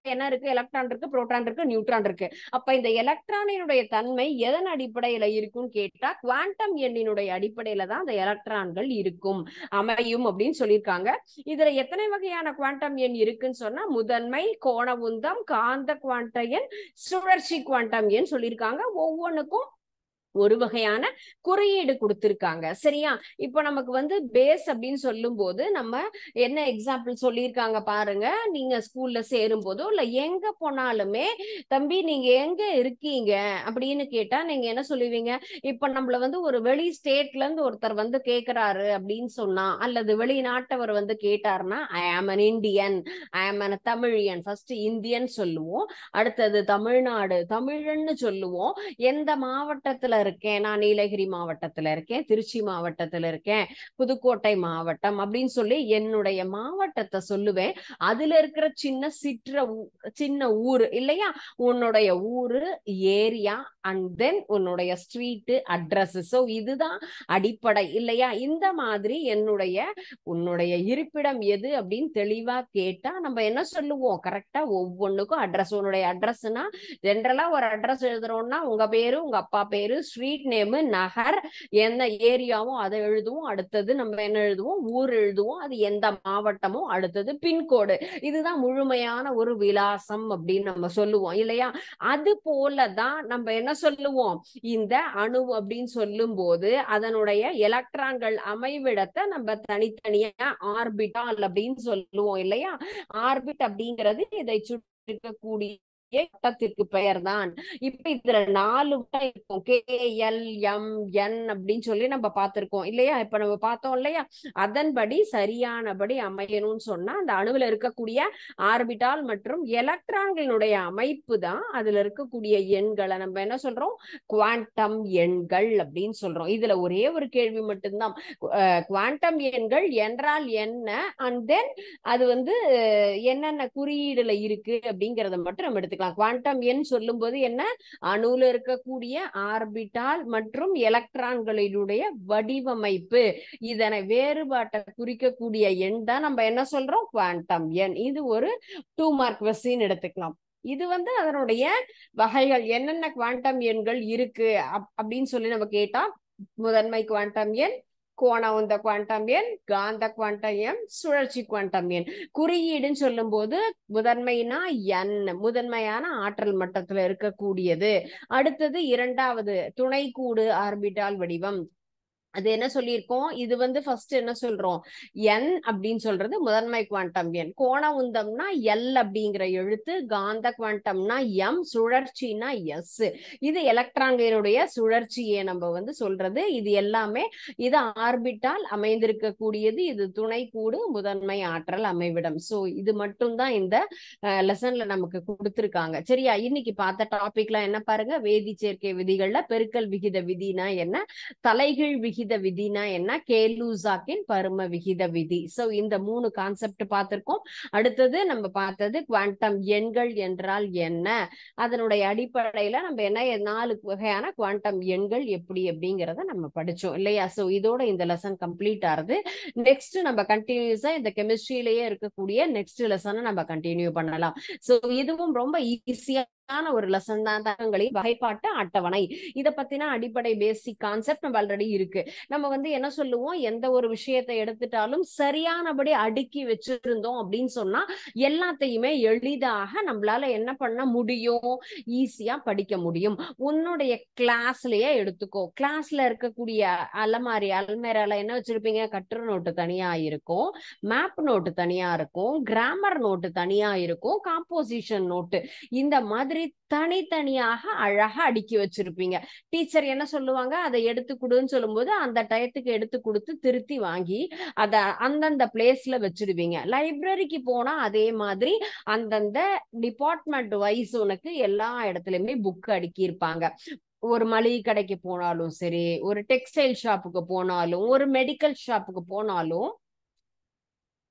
என்ன இருக்கு எலக்ட்ரான் இருக்கு புரோட்டான் இருக்கு நியூட்ரான் இருக்கு அப்ப இந்த எலக்ட்ரானினுடைய தன்மை எதன் அடிப்படையில இருக்கும்னு கேட்டா குவாண்டம் எண்ணினுடைய அடிப்படையில தான் அந்த எலக்ட்ரான்கள் இருக்கும் அமையும் அப்படின்னு சொல்லியிருக்காங்க இதுல எத்தனை வகையான குவாண்டம் எண் இருக்குன்னு சொன்னா முதன்மை கோண உந்தம் காந்த குவாண்ட எண் சுழற்சி குவாண்டம் எண் சொல்லியிருக்காங்க ஒவ்வொன்றுக்கும் ஒரு வகையான குறியீடு கொடுத்திருக்காங்க சரியா இப்போ நமக்கு வந்து பேஸ் அப்படின்னு சொல்லும் போது நம்ம என்ன எக்ஸாம்பிள் சொல்லியிருக்காங்க பாருங்க நீங்க ஸ்கூல்ல சேரும் போதோ இல்ல எங்க போனாலுமே தம்பி நீங்க எங்க இருக்கீங்க அப்படின்னு கேட்டா நீங்க என்ன சொல்லுவீங்க இப்ப நம்மள வந்து ஒரு வெளி ஸ்டேட்ல இருந்து ஒருத்தர் வந்து கேக்குறாரு அப்படின்னு சொன்னா அல்லது வெளிநாட்டவர் வந்து கேட்டாருன்னா ஐ ஆம் அன் இந்தியன் ஐ ஆம் அன் தமிழியன் ஃபர்ஸ்ட் இந்தியன் சொல்லுவோம் அடுத்தது தமிழ்நாடு தமிழன்னு சொல்லுவோம் எந்த மாவட்டத்துல இருக்கேன் நான் நீலகிரி மாவட்டத்துல இருக்கேன் திருச்சி மாவட்டத்துல இருக்கேன் புதுக்கோட்டை மாவட்டம் அப்படின்னு சொல்லி என்னுடைய மாவட்டத்தை சொல்லுவேன் அதுல இருக்கிற சின்ன சிற்ற ஊ- சின்ன ஊரு இல்லையா உன்னுடைய ஊரு ஏரியா அண்ட் தென் உன்னுடைய ஸ்ட்ரீட் அட்ரஸ் சோ இதுதான் அடிப்படை இல்லையா இந்த மாதிரி என்னுடைய உன்னுடைய இருப்பிடம் எது அப்படின்னு தெளிவா கேட்டா நம்ம என்ன சொல்லுவோம் கரெக்டா ஒவ்வொன்றுக்கும் அட்ரஸ் உன்னுடைய அட்ரஸ்னா ஜென்ரலா ஒரு அட்ரஸ் எழுதுறோம்னா உங்க பேரு உங்க அப்பா பேரு ஸ்ட்ரீட் நேமு நகர் எந்த ஏரியாவும் அதை எழுதுவோம் அடுத்தது நம்ம என்ன எழுதுவோம் ஊர் எழுதுவோம் அது எந்த மாவட்டமோ அடுத்தது பின்கோடு இதுதான் முழுமையான ஒரு விலாசம் அப்படின்னு நம்ம சொல்லுவோம் இல்லையா அது போலதான் நம்ம என்ன சொல்லுவோம் இந்த அணு அப்படின்னு சொல்லும் போது அதனுடைய எலக்ட்ரான்கள் அமைவிடத்தை நம்ம தனித்தனியா ஆர்பிட்டால் அப்படின்னு சொல்லுவோம் இல்லையா ஆர்பிட் அப்படிங்கிறது இதை சுற்றி இருக்கக்கூடிய வட்டத்திற்கு பெயர் தான் இப்ப இதுல நாலு வட்டம் இருக்கும் கே எல் எம் என் அப்படின்னு சொல்லி நம்ம பார்த்திருக்கோம் இல்லையா இப்ப நம்ம பார்த்தோம் இல்லையா அதன்படி சரியானபடி அமையணும்னு சொன்னா அந்த அணுவுல இருக்கக்கூடிய ஆர்பிட்டால் மற்றும் எலக்ட்ரான்களுடைய அமைப்பு தான் அதுல இருக்கக்கூடிய எண்களை நம்ம என்ன சொல்றோம் குவாண்டம் எண்கள் அப்படின்னு சொல்றோம் இதுல ஒரே ஒரு கேள்வி மட்டும்தான் குவாண்டம் எண்கள் என்றால் என்ன அண்ட் தென் அது வந்து அஹ், என்னென்ன குறியீடுல இருக்கு அப்படிங்கறத மட்டும் நம்ம எடுத்துக்கலாம் குவாண்டம் எண் சொல்லும்போது என்ன அணுல இருக்கக்கூடிய ஆர்பிட்டால் மற்றும் எலக்ட்ரான்களினுடைய வடிவமைப்பு இதனை வேறுபாட்டை குறிக்கக்கூடிய எண் தான் நம்ம என்ன சொல்றோம் குவாண்டம் எண் இது ஒரு டூ மார்க் கொஸ்டின் எடுத்துக்கலாம் இது வந்து அதனுடைய வகைகள் என்னென்ன குவாண்டம் எண்கள் இருக்கு அப்- அப்படின்னு சொல்லி நம்ம கேட்டா முதன்மை குவாண்டம் எண் கோண உந்த குவாண்டம் எண் காந்த குவாண்டம் எண் சுழற்சி குவாண்டம் எண் குறியீடுன்னு சொல்லும்போது முதன்மைனா என் முதன்மையான ஆற்றல் மட்டத்துல இருக்கக்கூடியது அடுத்தது இரண்டாவது துணைக்கூடு ஆர்பிட்டால் வடிவம் அது என்ன சொல்லியிருக்கோம் இது வந்து ஃபர்ஸ்ட் என்ன சொல்றோம் என் அப்படின்னு சொல்றது முதன்மை குவாண்டம் எண் கோண உந்தம்னா எல் அப்படிங்கிற எழுத்து காந்த குவாண்டம்னா எம் சுழற்சினா எஸ் இது எலக்ட்ரான்களுடைய சுழற்சியை நம்ம வந்து சொல்றது இது எல்லாமே இது ஆர்பிட்டால் அமைந்திருக்கக்கூடியது இது துணைக்கூடு முதன்மை ஆற்றல் அமைவிடம் சோ இது மட்டும்தான் இந்த லெசன்ல நமக்கு கொடுத்திருக்காங்க சரியா இன்னைக்கு பார்த்த டாபிக்லாம் என்ன பாருங்க வேதி சேர்க்கை விதிகள்ல பெருக்கல் விகித விதினா என்ன தலைகீழ் விகித விதினா என்ன கேலூசாக்கின் பரும விகித விதி சோ இந்த மூணு கான்செப்ட் பார்த்திருக்கோம் அடுத்தது நம்ம பார்த்தது குவாண்டம் எண்கள் என்றால் என்ன அதனுடைய அடிப்படையில நம்ம என்ன நாலு வகையான குவாண்டம் எண்கள் எப்படி அப்படிங்கறத நம்ம படிச்சோம் இல்லையா சோ இதோட இந்த லெசன் கம்ப்ளீட் ஆகுது நெக்ஸ்ட் நம்ம கண்டினியூஸா இந்த கெமிஸ்ட்ரியிலேயே இருக்கக்கூடிய நெக்ஸ்ட் லெசனை நம்ம கண்டினியூ பண்ணலாம் சோ இதுவும் ரொம்ப ஈஸியான ஒரு லெசன் தான் தகங்களின் வகைப்பாட்டு அட்டவணை இத பத்தின அடிப்படை பேசிக் கான்செப்ட் நம்ம ஆல்ரெடி இருக்கு நம்ம வந்து என்ன சொல்லுவோம் எந்த ஒரு விஷயத்தை எடுத்துட்டாலும் சரியானபடி அடுக்கி வச்சிருந்தோம் அப்படின்னு சொன்னா எல்லாத்தையுமே எளிதாக நம்மளால என்ன பண்ண முடியும் ஈஸியா படிக்க முடியும் உன்னுடைய கிளாஸ்லயே எடுத்துக்கோ கிளாஸ்ல இருக்கக்கூடிய அலமாரி அல்மேரால என்ன வச்சிருப்பீங்க கட்டுரை நோட்டு தனியா இருக்கும் மேப் நோட்டு தனியா இருக்கும் கிராமர் நோட்டு தனியா இருக்கும் காம்போசிஷன் நோட்டு இந்த மாதிரி தனித்தனியாக அழகா அடுக்கி வச்சிருப்பீங்க டீச்சர் என்ன சொல்லுவாங்க அதை எடுத்து கொடுன்னு சொல்லும்போது அந்த டயத்துக்கு எடுத்து கொடுத்து திருத்தி வாங்கி அத அந்தந்த பிளேஸ்ல வச்சிடுவீங்க லைப்ரரிக்கு போனா அதே மாதிரி அந்தந்த டிபார்ட்மெண்ட் வைஸ் உனக்கு எல்லா இடத்துலயுமே புக் அடுக்கி இருப்பாங்க ஒரு மளிகை கடைக்கு போனாலும் சரி ஒரு டெக்ஸ்டைல் ஷாப்புக்கு போனாலும் ஒரு மெடிக்கல் ஷாப்புக்கு போனாலும்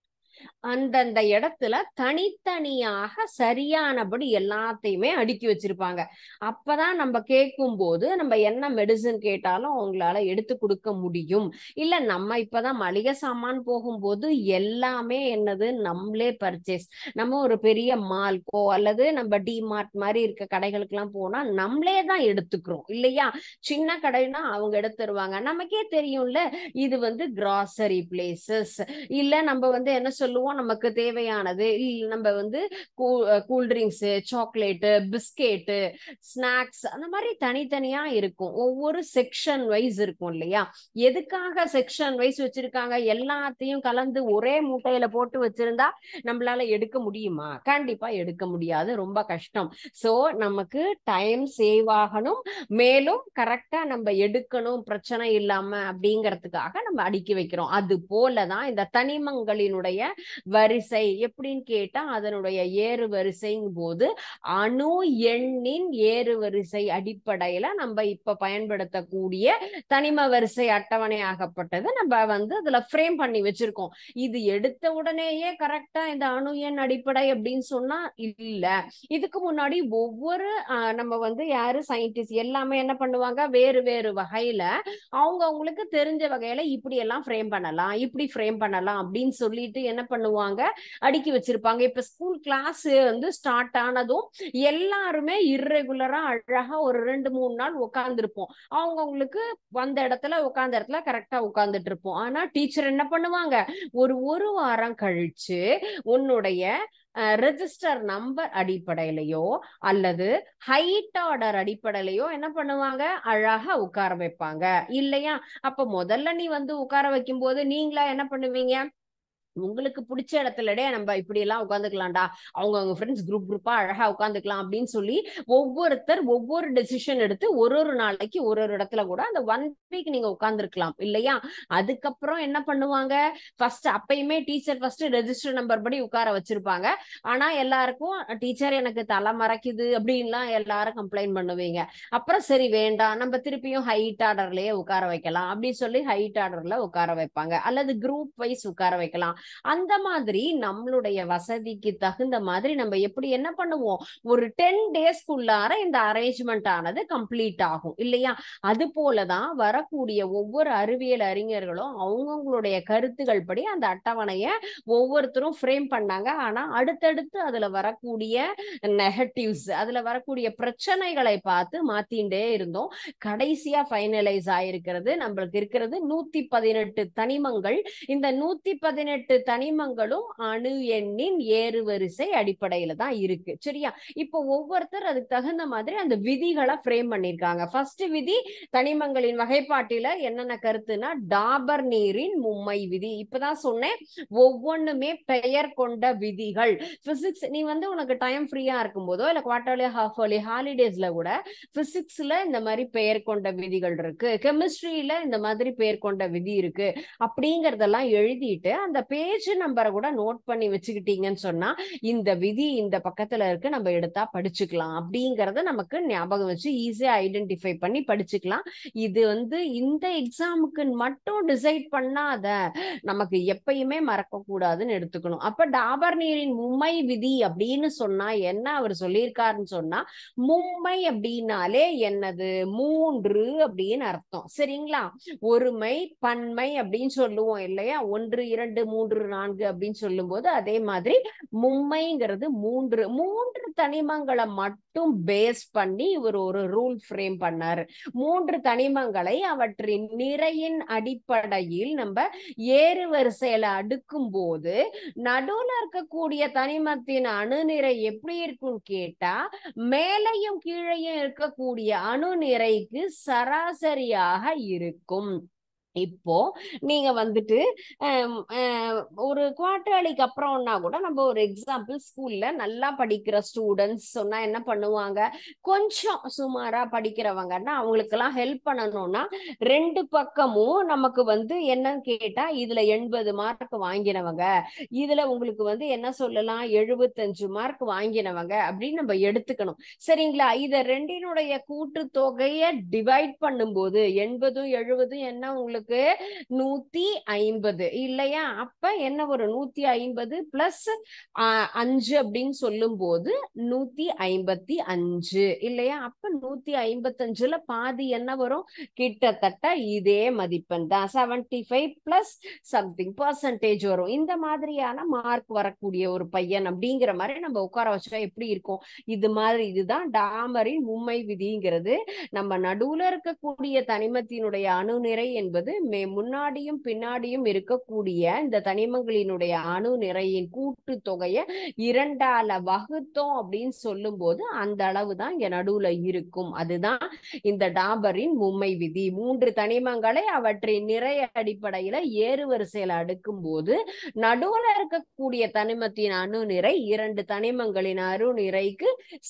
அந்தந்த இடத்துல தனித்தனியாக சரியானபடி எல்லாத்தையுமே அடுக்கி வச்சிருப்பாங்க அப்பதான் நம்ம கேட்கும் போது நம்ம என்ன மெடிசன் கேட்டாலும் அவங்களால எடுத்து கொடுக்க முடியும் இல்ல நம்ம இப்பதான் மளிகை சாமான் போகும்போது எல்லாமே என்னது நம்மளே பர்ச்சேஸ் நம்ம ஒரு பெரிய மால்க்கோ அல்லது நம்ம டிமார்ட் மாதிரி இருக்க கடைகளுக்கு எல்லாம் போனா நம்மளே தான் எடுத்துக்கிறோம் இல்லையா சின்ன கடைனா அவங்க எடுத்துருவாங்க நமக்கே தெரியும்ல இது வந்து கிராசரி பிளேசஸ் இல்ல நம்ம வந்து என்ன சொல்லுவோம் நமக்கு தேவையானது இல்ல நம்ம வந்து cool drinks chocolate biscuit snacks அந்த மாதிரி தனித்தனியா இருக்கும் ஒவ்வொரு செக்ஷன் வைஸ் இருக்கும் இல்லையா எதுக்காக செக்ஷன் வைஸ் வச்சிருக்காங்க எல்லாத்தையும் கலந்து ஒரே மூட்டையில போட்டு வச்சிருந்தா நம்மளால எடுக்க முடியுமா கண்டிப்பா எடுக்க முடியாது ரொம்ப கஷ்டம் சோ நமக்கு டைம் சேவ் ஆகணும் மேலும் கரெக்டா நம்ம எடுக்கணும் பிரச்சனை இல்லாம அப்படிங்கறதுக்காக நம்ம அடுக்கி வைக்கிறோம் அது போலதான் இந்த தனிமங்களினுடைய வரிசை எப்படின்னு கேட்டா அதனுடைய ஏறு வரிசைங்கும் போது அணு எண்ணின் ஏறு வரிசை அடிப்படையில நம்ம இப்ப பயன்படுத்தக்கூடிய தனிம வரிசை அட்டவணையாகப்பட்டது நம்ம வந்து அதுல ஃப்ரேம் பண்ணி வச்சிருக்கோம் இது எடுத்த உடனேயே கரெக்டா இந்த அணு எண் அடிப்படை அப்படின்னு சொன்னா இல்ல இதுக்கு முன்னாடி ஒவ்வொரு ஆஹ், நம்ம வந்து யாரு சயின்டிஸ்ட் எல்லாமே என்ன பண்ணுவாங்க வேறு வேறு வகையில அவங்க அவங்களுக்கு தெரிஞ்ச வகையில இப்படி எல்லாம் ஃப்ரேம் பண்ணலாம் இப்படி ஃப்ரேம் பண்ணலாம் அப்படின்னு சொல்லிட்டு என்ன பண்ணுவாங்க அடுக்கி வச்சிருப்பாங்க இப்ப ஸ்கூல் கிளாஸ் வந்து ஸ்டார்ட் ஆனதும் எல்லாருமே இர்ரெகுலரா அழகா ஒரு ரெண்டு மூணு நாள் உட்காந்துருப்போம் அவங்க அவங்களுக்கு வந்த இடத்துல உட்கார்ந்த இடத்துல கரெக்டா உட்கார்ந்துட்டு இருப்போம் ஆனா டீச்சர் என்ன பண்ணுவாங்க ஒரு ஒரு வாரம் கழிச்சு உன்னுடைய ரெஜிஸ்டர் நம்பர் அடிப்படையிலையோ அல்லது ஹைட் ஆர்டர் அடிப்படையிலையோ என்ன பண்ணுவாங்க அழகா உட்கார வைப்பாங்க இல்லையா அப்ப முதல்ல நீ வந்து உட்கார வைக்கும் போது நீங்களா என்ன பண்ணுவீங்க உங்களுக்கு பிடிச்ச இடத்துலடே நம்ம இப்படி எல்லாம் உட்காந்துக்கலாம்டா அவங்க அவங்க ஃப்ரெண்ட்ஸ் குரூப் குரூப்பா அழகா உட்காந்துக்கலாம் அப்படின்னு சொல்லி ஒவ்வொருத்தர் ஒவ்வொரு டெசிஷன் எடுத்து ஒரு ஒரு நாளைக்கு ஒரு ஒரு இடத்துல கூட அந்த ஒன் வீக் நீங்க உட்காந்துருக்கலாம் இல்லையா அதுக்கப்புறம் என்ன பண்ணுவாங்க ஃபர்ஸ்ட் அப்பயுமே டீச்சர் ஃபர்ஸ்ட் ரெஜிஸ்டர் நம்பர் படி உட்கார வச்சிருப்பாங்க ஆனா எல்லாருக்கும் டீச்சர் எனக்கு தலை மறைக்குது அப்படின்லாம் எல்லாரும் கம்ப்ளைண்ட் பண்ணுவீங்க அப்புறம் சரி வேண்டாம் நம்ம திருப்பியும் ஹைட் ஆர்டர்லயே உட்கார வைக்கலாம் அப்படின்னு சொல்லி ஹைட் ஆர்டர்ல உட்கார வைப்பாங்க அல்லது குரூப் வைஸ் உட்கார வைக்கலாம் அந்த மாதிரி நம்மளுடைய வசதிக்கு தகுந்த மாதிரி நம்ம எப்படி என்ன பண்ணுவோம் ஒரு டென் டேஸ்க்குள்ளார இந்த அரேஞ்ச்மெண்ட் ஆனது கம்ப்ளீட் ஆகும் இல்லையா அது போலதான் வரக்கூடிய ஒவ்வொரு அறிவியல் அறிஞர்களும் அவங்கவுங்களுடைய கருத்துகள் படி அந்த அட்டவணைய ஒவ்வொருத்தரும் ஃப்ரேம் பண்ணாங்க ஆனா அடுத்தடுத்து அதுல வரக்கூடிய நெகட்டிவ்ஸ் அதுல வரக்கூடிய பிரச்சனைகளை பார்த்து மாத்திண்டே இருந்தோம் கடைசியா ஃபைனலைஸ் ஆயிருக்கிறது நம்மளுக்கு இருக்கிறது நூத்தி பதினெட்டு தனிமங்கள் இந்த நூத்தி பதினெட்டு தனிமங்களும் அணு எண்ணின் ஏறுவரிசை அடிப்படையில தான் இருக்கு சரியா இப்போ ஒவ்வொருத்தர் அதுக்கு தகுந்த மாதிரி அந்த விதிகளை ஃப்ரேம் பண்ணிருக்காங்க ஃபர்ஸ்ட் விதி தனிமங்களின் வகைப்பாட்டில என்னென்ன கருத்துனா டாபர் நீரின் மும்மை விதி இப்பதான் சொன்னேன் ஒவ்வொன்றுமே பெயர் கொண்ட விதிகள் பிசிக்ஸ் நீ வந்து உனக்கு டைம் ஃப்ரீயா இருக்கும் போதோ இல்ல குவார்டர்லி ஹாஃப் ஹாலி ஹாலிடேஸ்ல கூட பிசிக்ஸ்ல இந்த மாதிரி பெயர் கொண்ட விதிகள் இருக்கு கெமிஸ்ட்ரியில இந்த மாதிரி பெயர் கொண்ட விதி இருக்கு அப்படிங்கறதெல்லாம் எழுதிட்டு அந்த பேஜ் நம்பரை கூட நோட் பண்ணி வச்சுக்கிட்டீங்கன்னு சொன்னா இந்த விதி இந்த பக்கத்துல இருக்கு நம்ம எடுத்தா படிச்சுக்கலாம் அப்படிங்கறத நமக்கு ஞாபகம் வச்சு ஈஸியா ஐடென்டிஃபை பண்ணி படிச்சுக்கலாம் இது வந்து இந்த எக்ஸாமுக்கு மட்டும் டிசைட் பண்ணாத நமக்கு எப்பயுமே மறக்க கூடாதுன்னு எடுத்துக்கணும் அப்ப டாபர் நீரின் மும்மை விதி அப்படின்னு சொன்னா என்ன அவர் சொல்லியிருக்காருன்னு சொன்னா மும்மை அப்படின்னாலே என்னது மூன்று அப்படின்னு அர்த்தம் சரிங்களா ஒருமை பன்மை அப்படின்னு சொல்லுவோம் இல்லையா ஒன்று இரண்டு மூன்று நான்கு அப்படின்னு சொல்லும்போது அதே மாதிரி மும்மைங்கிறது மூன்று மூன்று தனிமங்களை மட்டும் பேஸ் பண்ணி இவர் ஒரு ரூல் ஃப்ரேம் பண்ணாரு மூன்று தனிமங்களை அவற்றின் நிறையின் அடிப்படையில் நம்ம ஏறு வரிசையில அடுக்கும் போது நடுவுல இருக்கக்கூடிய தனிமத்தின் அணுநிறை எப்படி இருக்கும்னு கேட்டா மேலையும் கீழையும் இருக்கக்கூடிய அணுநிறைக்கு சராசரியாக இருக்கும் இப்போ நீங்க வந்துட்டு ஹம், அஹ், ஒரு குவார்டர்லிக்கு அப்புறம்னா கூட நம்ம ஒரு எக்ஸாம்பிள் ஸ்கூல்ல நல்லா படிக்கிற ஸ்டூடெண்ட்ஸ் சொன்னா என்ன பண்ணுவாங்க கொஞ்சம் சுமாரா படிக்கிறவங்கன்னா அவங்களுக்கெல்லாம் ஹெல்ப் பண்ணணும்னா ரெண்டு பக்கமும் நமக்கு வந்து என்னன்னு கேட்டா இதுல எண்பது மார்க் வாங்கினவங்க இதுல உங்களுக்கு வந்து என்ன சொல்லலாம் எழுபத்தஞ்சு மார்க் வாங்கினவங்க அப்படின்னு நம்ம எடுத்துக்கணும் சரிங்களா இத ரெண்டினுடைய கூட்டு தொகையை டிவைட் பண்ணும்போது எண்பதும் எழுபதும் என்ன உங்களுக்கு நமக்கு நூத்தி ஐம்பது இல்லையா அப்ப என்ன வரும் நூத்தி ஐம்பது பிளஸ் அஞ்சு அப்படின்னு சொல்லும் போது நூத்தி ஐம்பத்தி அஞ்சு இல்லையா அப்ப நூத்தி ஐம்பத்தஞ்சுல பாதி என்ன வரும் கிட்டத்தட்ட இதே மதிப்பெண் தான் seventy five plus something percentage வரும் இந்த மாதிரியான மார்க் வரக்கூடிய ஒரு பையன் அப்படிங்கிற மாதிரி நம்ம உட்கார வச்சா எப்படி இருக்கும் இது மாதிரி இதுதான் டாமரின் மும்மை விதிங்கிறது நம்ம நடுவுல இருக்கக்கூடிய தனிமத்தினுடைய அணுநிறை என்பது மே முன்னாடியும் பின்னாடியும் இருக்கக்கூடிய இந்த தனிமங்களினுடைய அணு நிறையின் கூட்டு தொகையை இரண்டால வகுத்தோம் அப்படின்னு சொல்லும் போது அந்த அளவு தான் இங்க நடுவுல இருக்கும் அதுதான் இந்த டாபரின் மும்மை விதி மூன்று தனிமங்களை அவற்றின் நிறை அடிப்படையில ஏறு வரிசையில அடுக்கும் போது நடுவுல இருக்கக்கூடிய தனிமத்தின் அணு நிறை இரண்டு தனிமங்களின் அணு நிறைக்கு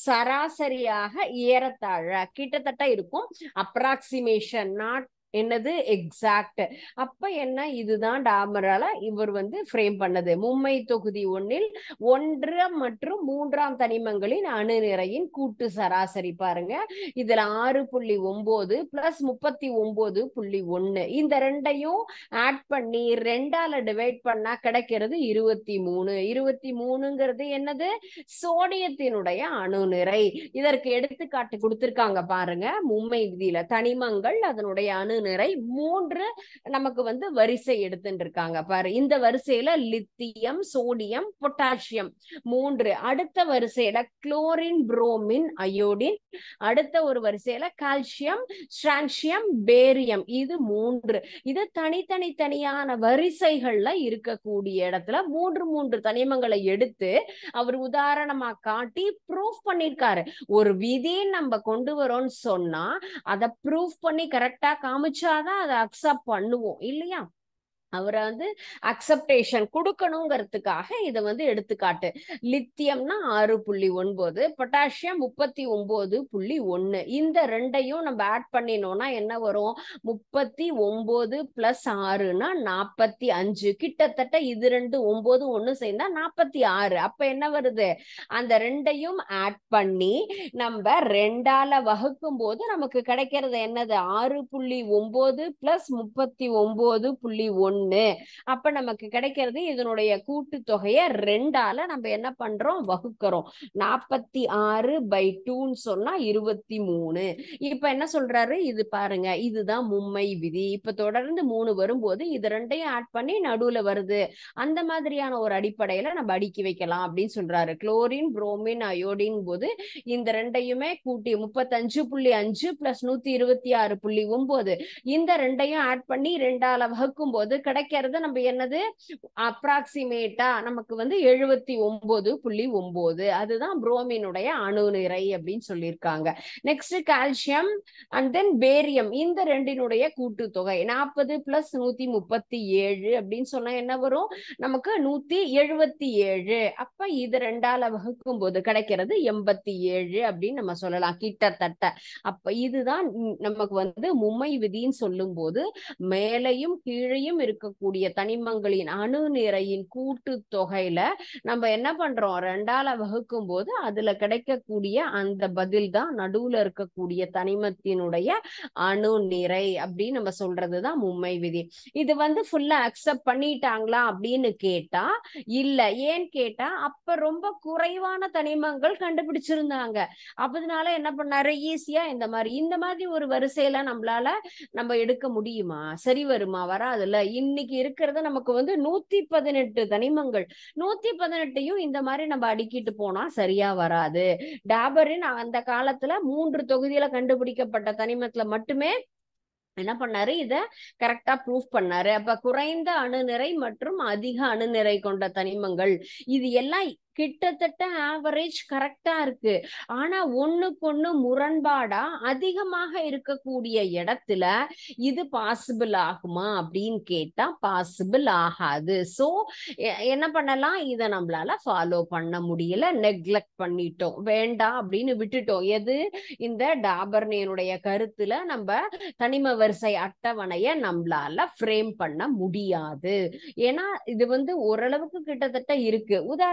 சராசரியாக ஏறத்தாழ கிட்டத்தட்ட இருக்கும் அப்ராக்சிமேஷன் நாட் என்னது எக்ஸாக்ட் அப்ப என்ன இதுதான் டாமரால இவர் வந்து ஃப்ரேம் பண்ணது மும்மை தொகுதி ஒன்னில் ஒன்று மற்றும் மூன்றாம் தனிமங்களின் அணு நிறையின் கூட்டு சராசரி பாருங்க இதுல ஆறு புள்ளி ஒன்பது பிளஸ் முப்பத்தி ஒன்பது புள்ளி ஒன்னு இந்த ரெண்டையும் ஆட் பண்ணி ரெண்டால டிவைட் பண்ணா கிடைக்கிறது இருபத்தி மூணு இருபத்தி மூணுங்கிறது என்னது சோடியத்தினுடைய அணு நிறை இதற்கு எடுத்துக்காட்டு கொடுத்திருக்காங்க பாருங்க மும்மை விதியில தனிமங்கள் அதனுடைய அணு நிறை மூன்று நமக்கு வந்து வரிசை எடுத்துட்டு இருக்காங்க பாரு இந்த வரிசையில லித்தியம் சோடியம் பொட்டாசியம் மூன்று அடுத்த வரிசையில குளோரின் புரோமின் அயோடின் அடுத்த ஒரு வரிசையில கால்சியம் ஸ்ட்ரான்சியம் பேரியம் இது மூன்று இது தனித்தனி தனியான வரிசைகள்ல இருக்கக்கூடிய இடத்துல மூன்று மூன்று தனிமங்களை எடுத்து அவர் உதாரணமா காட்டி ப்ரூஃப் பண்ணிருக்காரு ஒரு விதி நம்ம கொண்டு வரோம்னு சொன்னா அதை ப்ரூஃப் பண்ணி கரெக்டா காமிச்சாதான் அதை அக்செப்ட் பண்ணுவோம் இல்லையா அவரை வந்து அக்செப்டேஷன் கொடுக்கணுங்கிறதுக்காக இதை வந்து எடுத்துக்காட்டு லித்தியம்னா ஆறு புள்ளி ஒன்பது பொட்டாசியம் முப்பத்தி ஒன்பது புள்ளி ஒன்னு இந்த ரெண்டையும் நம்ம ஆட் பண்ணினோம்னா என்ன வரும் முப்பத்தி ஒன்பது பிளஸ் ஆறுனா நாற்பத்தி அஞ்சு கிட்டத்தட்ட இது ரெண்டு ஒன்பது ஒன்னு சேர்ந்தா நாற்பத்தி ஆறு அப்ப என்ன வருது அந்த ரெண்டையும் ஆட் பண்ணி நம்ம ரெண்டால வகுக்கும் போது நமக்கு கிடைக்கிறது என்னது ஆறு புள்ளி ஒன்பது பிளஸ் முப்பத்தி ஒன்பது புள்ளி ஒன்னு அப்ப நமக்கு கிடைக்கிறது இதனுடைய கூட்டு தொகையை ரெண்டால நம்ம என்ன பண்றோம் வகுக்கிறோம் நாற்பத்தி ஆறு பை டூன்னு சொன்னா இருபத்தி மூணு இப்ப என்ன சொல்றாரு இது பாருங்க இதுதான் மும்மை விதி இப்ப தொடர்ந்து மூணு வரும்போது இது ரெண்டையும் ஆட் பண்ணி நடுவுல வருது அந்த மாதிரியான ஒரு அடிப்படையில நம்ம அடுக்கி வைக்கலாம் அப்படின்னு சொல்றாரு குளோரின் புரோமின் அயோடின் போது இந்த ரெண்டையுமே கூட்டி முப்பத்தஞ்சு புள்ளி அஞ்சு பிளஸ் நூத்தி இருபத்தி ஆறு புள்ளி ஒன்பது இந்த ரெண்டையும் ஆட் பண்ணி ரெண்டால வகுக்கும் போது கிடைக்கிறது நம்ம என்னது அப்ராக்சிமேட்டா நமக்கு வந்து எழுபத்தி ஒன்பது புள்ளி ஒன்பது அதுதான் புரோமினுடைய அணு நிறை அப்படின்னு சொல்லியிருக்காங்க next calcium and then barium இந்த ரெண்டினுடைய கூட்டுத்தொகை நாற்பது பிளஸ் நூத்தி முப்பத்தி ஏழு அப்படின்னு சொன்னா என்ன வரும் நமக்கு நூத்தி எழுபத்தி ஏழு அப்ப இது ரெண்டால வகுக்கும் போது கிடைக்கிறது எண்பத்தி ஏழு அப்படின்னு நம்ம சொல்லலாம் கிட்டத்தட்ட அப்ப இதுதான் நமக்கு வந்து மும்மை விதின்னு சொல்லும் போது மேலையும் கீழையும் இருக்கக்கூடிய தனிமங்களின் அணு நிறையின் கூட்டு தொகையில நம்ம என்ன பண்றோம் ரெண்டால வகுக்கும் போது அதுல கிடைக்கக்கூடிய அந்த பதில் தான் நடுவுல இருக்கக்கூடிய தனிமத்தினுடைய அணு நிறை அப்படின்னு நம்ம சொல்றதுதான் மும்மை விதி இது வந்து ஃபுல்லா அக்செப்ட் பண்ணிட்டாங்களா அப்படின்னு கேட்டா இல்ல ஏன்னு கேட்டா அப்ப ரொம்ப குறைவான தனிமங்கள் கண்டுபிடிச்சிருந்தாங்க அதனால என்ன பண்ணாரு ஈஸியா இந்த மாதிரி இந்த மாதிரி ஒரு வரிசையில நம்மளால நம்ம எடுக்க முடியுமா சரி வருமா வராதுல்ல இன்னைக்கு இருக்கிறது நமக்கு வந்து நூத்தி பதினெட்டு தனிமங்கள் நூத்தி பதினெட்டையும் இந்த மாதிரி நம்ம அடுக்கிட்டு போனா சரியா வராது டாபரின் அந்த காலத்துல மூன்று தொகுதியில கண்டுபிடிக்கப்பட்ட தனிமத்துல மட்டுமே என்ன பண்ணாரு இத கரெக்டா ப்ரூஃப் பண்ணாரு அப்ப குறைந்த அணுநிறை மற்றும் அதிக அணுநிறை கொண்ட தனிமங்கள் இது எல்லாம் கிட்டத்தட்ட ஆவரேஜ் கரெக்டா இருக்கு ஆனா ஒண்ணுக்கு ஒண்ணு முரண்பாடா அதிகமாக இருக்கக்கூடிய இடத்துல இது பாசிபிள் ஆகுமா அப்படின்னு கேட்டா பாசிபிள் ஆகாது சோ என்ன பண்ணலாம் இத நம்மளால ஃபாலோ பண்ண முடியல நெக்லெக்ட் பண்ணிட்டோம் வேண்டாம் அப்படின்னு விட்டுட்டோம் எது இந்த டாபர்னியனுடைய கருத்துல நம்ம தனிம வரிசை அட்டவணைய நம்மளால ஃப்ரேம் பண்ண முடியாது ஏன்னா இது வந்து ஓரளவுக்கு கிட்டத்தட்ட இருக்கு உதாரணமா நம்ம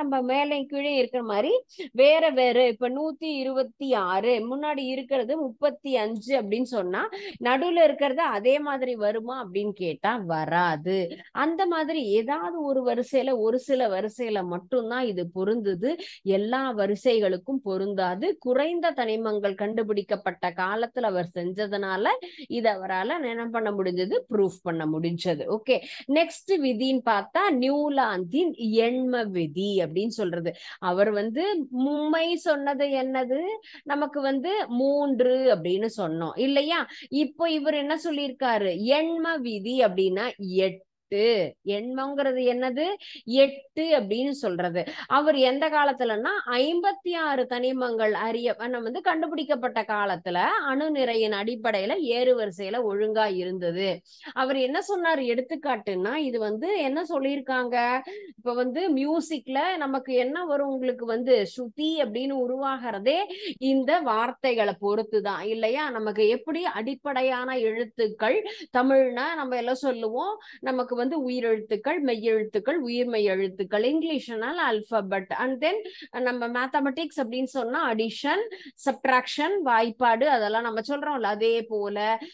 நம்ம மேலே கீழே இருக்கிற மாதிரி வேற வேற இப்ப நூத்தி இருபத்தி ஆறு முன்னாடி இருக்கிறது முப்பத்தி அஞ்சு அப்படின்னு சொன்னா நடுவுல இருக்கிறது அதே மாதிரி வருமா அப்படின்னு கேட்டா வராது அந்த மாதிரி ஏதாவது ஒரு வரிசையில ஒரு சில வரிசையில மட்டும்தான் இது பொருந்துது எல்லா வரிசைகளுக்கும் பொருந்தாது குறைந்த தனிமங்கள் கண்டுபிடிக்கப்பட்ட காலத்துல அவர் செஞ்சதுனால இத அவரால் என்ன பண்ண முடிஞ்சது ப்ரூஃப் பண்ண முடிஞ்சது ஓகே நெக்ஸ்ட் விதின்னு பார்த்தா நியூலாந்தின் எண்ம விதி அப்படின்னு சொல்றது அவர் வந்து மும்மை சொன்னது என்னது நமக்கு வந்து மூன்று அப்படின்னு சொன்னோம் இல்லையா இப்போ இவர் என்ன சொல்லியிருக்காரு எண்ம விதி அப்படின்னா எட்டு எண்மங்கிறது என்னது எட்டு அப்படின்னு சொல்றது அவர் எந்த காலத்துலன்னா ஐம்பத்தி ஆறு தனிமங்கள் அறிய நம்ம வந்து கண்டுபிடிக்கப்பட்ட காலத்துல அணு நிறையின் அடிப்படையில ஏறு வரிசையில ஒழுங்கா இருந்தது அவர் என்ன சொன்னார் எடுத்துக்காட்டுன்னா இது வந்து என்ன சொல்லியிருக்காங்க இப்ப வந்து மியூசிக்ல நமக்கு என்ன வரும் உங்களுக்கு வந்து ஸ்ருதி அப்படின்னு உருவாகிறதே இந்த வார்த்தைகளை பொறுத்துதான் இல்லையா நமக்கு எப்படி அடிப்படையான எழுத்துக்கள் தமிழ்னா நம்ம எல்லாம் சொல்லுவோம் நமக்கு வந்து உயிரெழுத்துக்கள் மெய்யெழுத்துக்கள் உயிர்மெய் எழுத்துக்கள் இங்கிலீஷ்னால் அல்பபெட் அண்ட் தென் நம்ம மேத்தமெட்டிக்ஸ் அப்படின்னு சொன்னா அடிஷன் சப்ட்ராக்ஷன் வாய்ப்பாடு அதெல்லாம் நம்ம சொல்றோம்ல அதே போல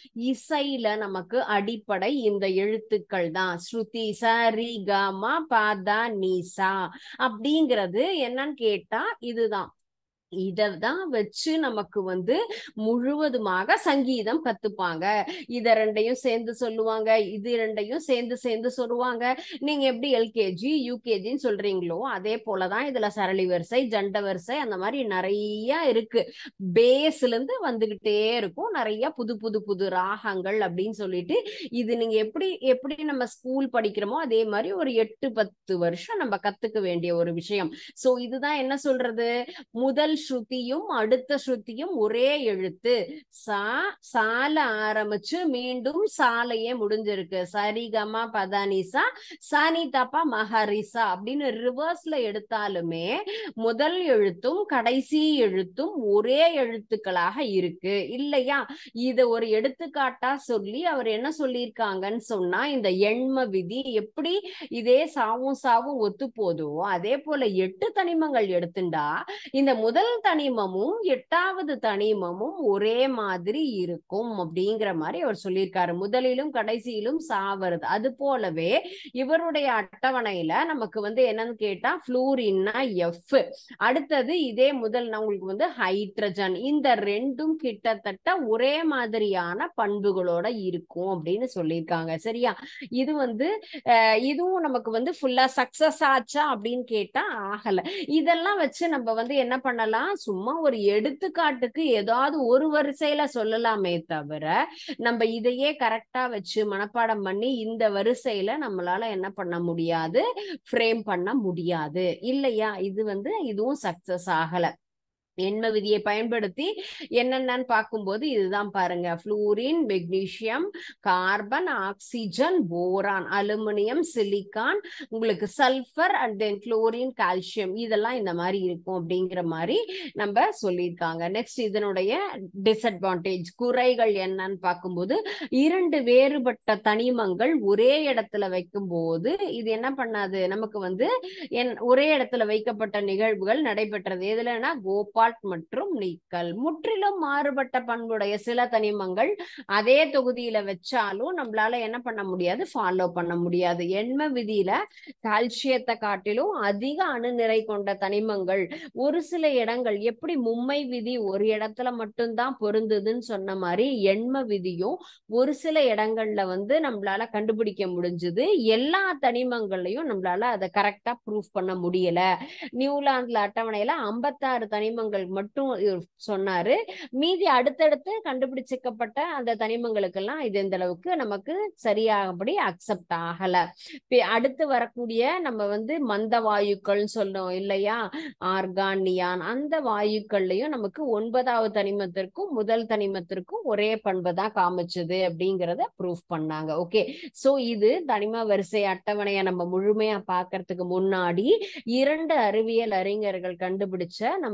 இசையில நமக்கு அடிப்படை இந்த எழுத்துக்கள் தான் ஸ்ருதி ச ரி க ம ப த நீ சா அப்படிங்கிறது என்னன்னு கேட்டா இதுதான் இததான் வச்சு நமக்கு வந்து முழுவதுமாக சங்கீதம் கத்துப்பாங்க இத ரெண்டையும் சேர்ந்து சொல்லுவாங்க இது ரெண்டையும் சேர்ந்து சேர்ந்து சொல்லுவாங்க நீங்க எப்படி எல்கேஜி யூகேஜின்னு சொல்றீங்களோ அதே போலதான் இதுல சரளி வரிசை ஜண்ட வரிசை அந்த மாதிரி நிறைய இருக்கு பேஸ்ல இருந்து வந்துகிட்டே இருக்கும் நிறைய புது புது புது ராகங்கள் அப்படின்னு சொல்லிட்டு இது நீங்க எப்படி எப்படி நம்ம ஸ்கூல் படிக்கிறோமோ அதே மாதிரி ஒரு எட்டு பத்து வருஷம் நம்ம கத்துக்க வேண்டிய ஒரு விஷயம் சோ இதுதான் என்ன சொல்றது முதல் ஸ்ருதியும் அடுத்த ஸ்ருதியும் ஒரே எழுத்து சா சால ஆரம்பிச்சு மீண்டும் சாலையே முடிஞ்சிருக்கு சரிகமா பதானிசா சானி தப்பா மஹரிசா அப்படின்னு ரிவர்ஸ்ல எடுத்தாலுமே முதல் எழுத்தும் கடைசி எழுத்தும் ஒரே எழுத்துக்களாக இருக்கு இல்லையா இத ஒரு எடுத்துக்காட்டா சொல்லி அவர் என்ன சொல்லியிருக்காங்கன்னு சொன்னா இந்த எண்ம விதி எப்படி இதே சாவும் சாவும் ஒத்து போதோ அதே போல எட்டு தனிமங்கள் எடுத்துண்டா இந்த முதல் தனிமமும் எட்டாவது தனிமமும் ஒரே மாதிரி இருக்கும் அப்படிங்கிற மாதிரி அவர் சொல்லியிருக்காரு முதலிலும் கடைசியிலும் சா வருது அது போலவே இவருடைய அட்டவணையில நமக்கு வந்து என்னன்னு கேட்டா ஃப்ளூரின்னா எஃப் அடுத்தது இதே முதல் நான் உங்களுக்கு வந்து ஹைட்ரஜன் இந்த ரெண்டும் கிட்டத்தட்ட ஒரே மாதிரியான பண்புகளோட இருக்கும் அப்படின்னு சொல்லியிருக்காங்க சரியா இது வந்து அஹ், இதுவும் நமக்கு வந்து ஃபுல்லா சக்சஸ் ஆச்சா அப்படின்னு கேட்டா ஆகல இதெல்லாம் வச்சு நம்ம வந்து என்ன பண்ணலாம் சும்மா ஒரு எடுத்துக்காட்டுக்கு ஏதாவது ஒரு வரிசையில சொல்லலாமே தவிர நம்ம இதையே கரெக்டா வச்சு மனப்பாடம் பண்ணி இந்த வரிசையில நம்மளால என்ன பண்ண முடியாது ஃப்ரேம் பண்ண முடியாது இல்லையா இது வந்து இதுவும் சக்சஸ் ஆகல எண்ம விதியை பயன்படுத்தி என்னென்னன்னு பார்க்கும்போது இதுதான் பாருங்க fluorine magnesium carbon oxygen boron aluminium silicon உங்களுக்கு sulphur and then chlorine calcium இதெல்லாம் இந்த மாதிரி இருக்கும் அப்படிங்கிற மாதிரி நம்ம சொல்லியிருக்காங்க நெக்ஸ்ட் இதனுடைய டிஸ்அட்வான்டேஜ் குறைகள் என்னன்னு பார்க்கும்போது இரண்டு வேறுபட்ட தனிமங்கள் ஒரே இடத்துல வைக்கும்போது இது என்ன பண்ணாது நமக்கு வந்து என் ஒரே இடத்துல வைக்கப்பட்ட நிகழ்வுகள் நடைபெற்றது எதுலன்னா கோபால்ட் மற்றும் நிக்கல் முற்றிலும் மாறுபட்ட பண்புடைய சில தனிமங்கள் அதே தொகுதியில வச்சாலும் நம்மளால என்ன பண்ண முடியாது ஃபாலோ பண்ண முடியாது எண்ம விதியில கால்சியத்தை காட்டிலும் அதிக அணுநிறை கொண்ட தனிமங்கள் ஒரு சில இடங்கள் எப்படி மும்மை விதி ஒரு இடத்துல மட்டும்தான் பொருந்துதுன்னு சொன்ன மாதிரி எண்ம விதியும் ஒரு சில இடங்கள்ல வந்து நம்மளால கண்டுபிடிக்க முடிஞ்சது எல்லா தனிமங்களையும் நம்மளால அதை கரெக்டா ப்ரூஃப் பண்ண முடியல நியூலாந்துல அட்டவணையில ஐம்பத்தாறு தனிமங்கள் மட்டும் இவர் சொன்னாரு மீதி அடுத்தடுத்து கண்டுபிடிச்சிக்கப்பட்ட அந்த தனிமங்களுக்கெல்லாம் இது இந்த அளவுக்கு நமக்கு சரியாகபடி அக்செப்ட் ஆகல பி- அடுத்து வரக்கூடிய நம்ம வந்து மந்த வாயுக்கள்னு சொல்றோம் இல்லையா ஆர்கான் நியான் அந்த வாயுக்கள்லயும் நமக்கு ஒன்பதாவது தனிமத்திற்கும் முதல் தனிமத்திற்கும் ஒரே பண்பை தான் காமிச்சது அப்படிங்கறத ப்ரூஃப் பண்ணாங்க ஓகே சோ இது தனிம வரிசை அட்டவணையை நம்ம முழுமையா பார்க்கறதுக்கு முன்னாடி இரண்டு அறிவியல் அறிஞர்கள் கண்டுபிடிச்ச நமக்கு விதிகள்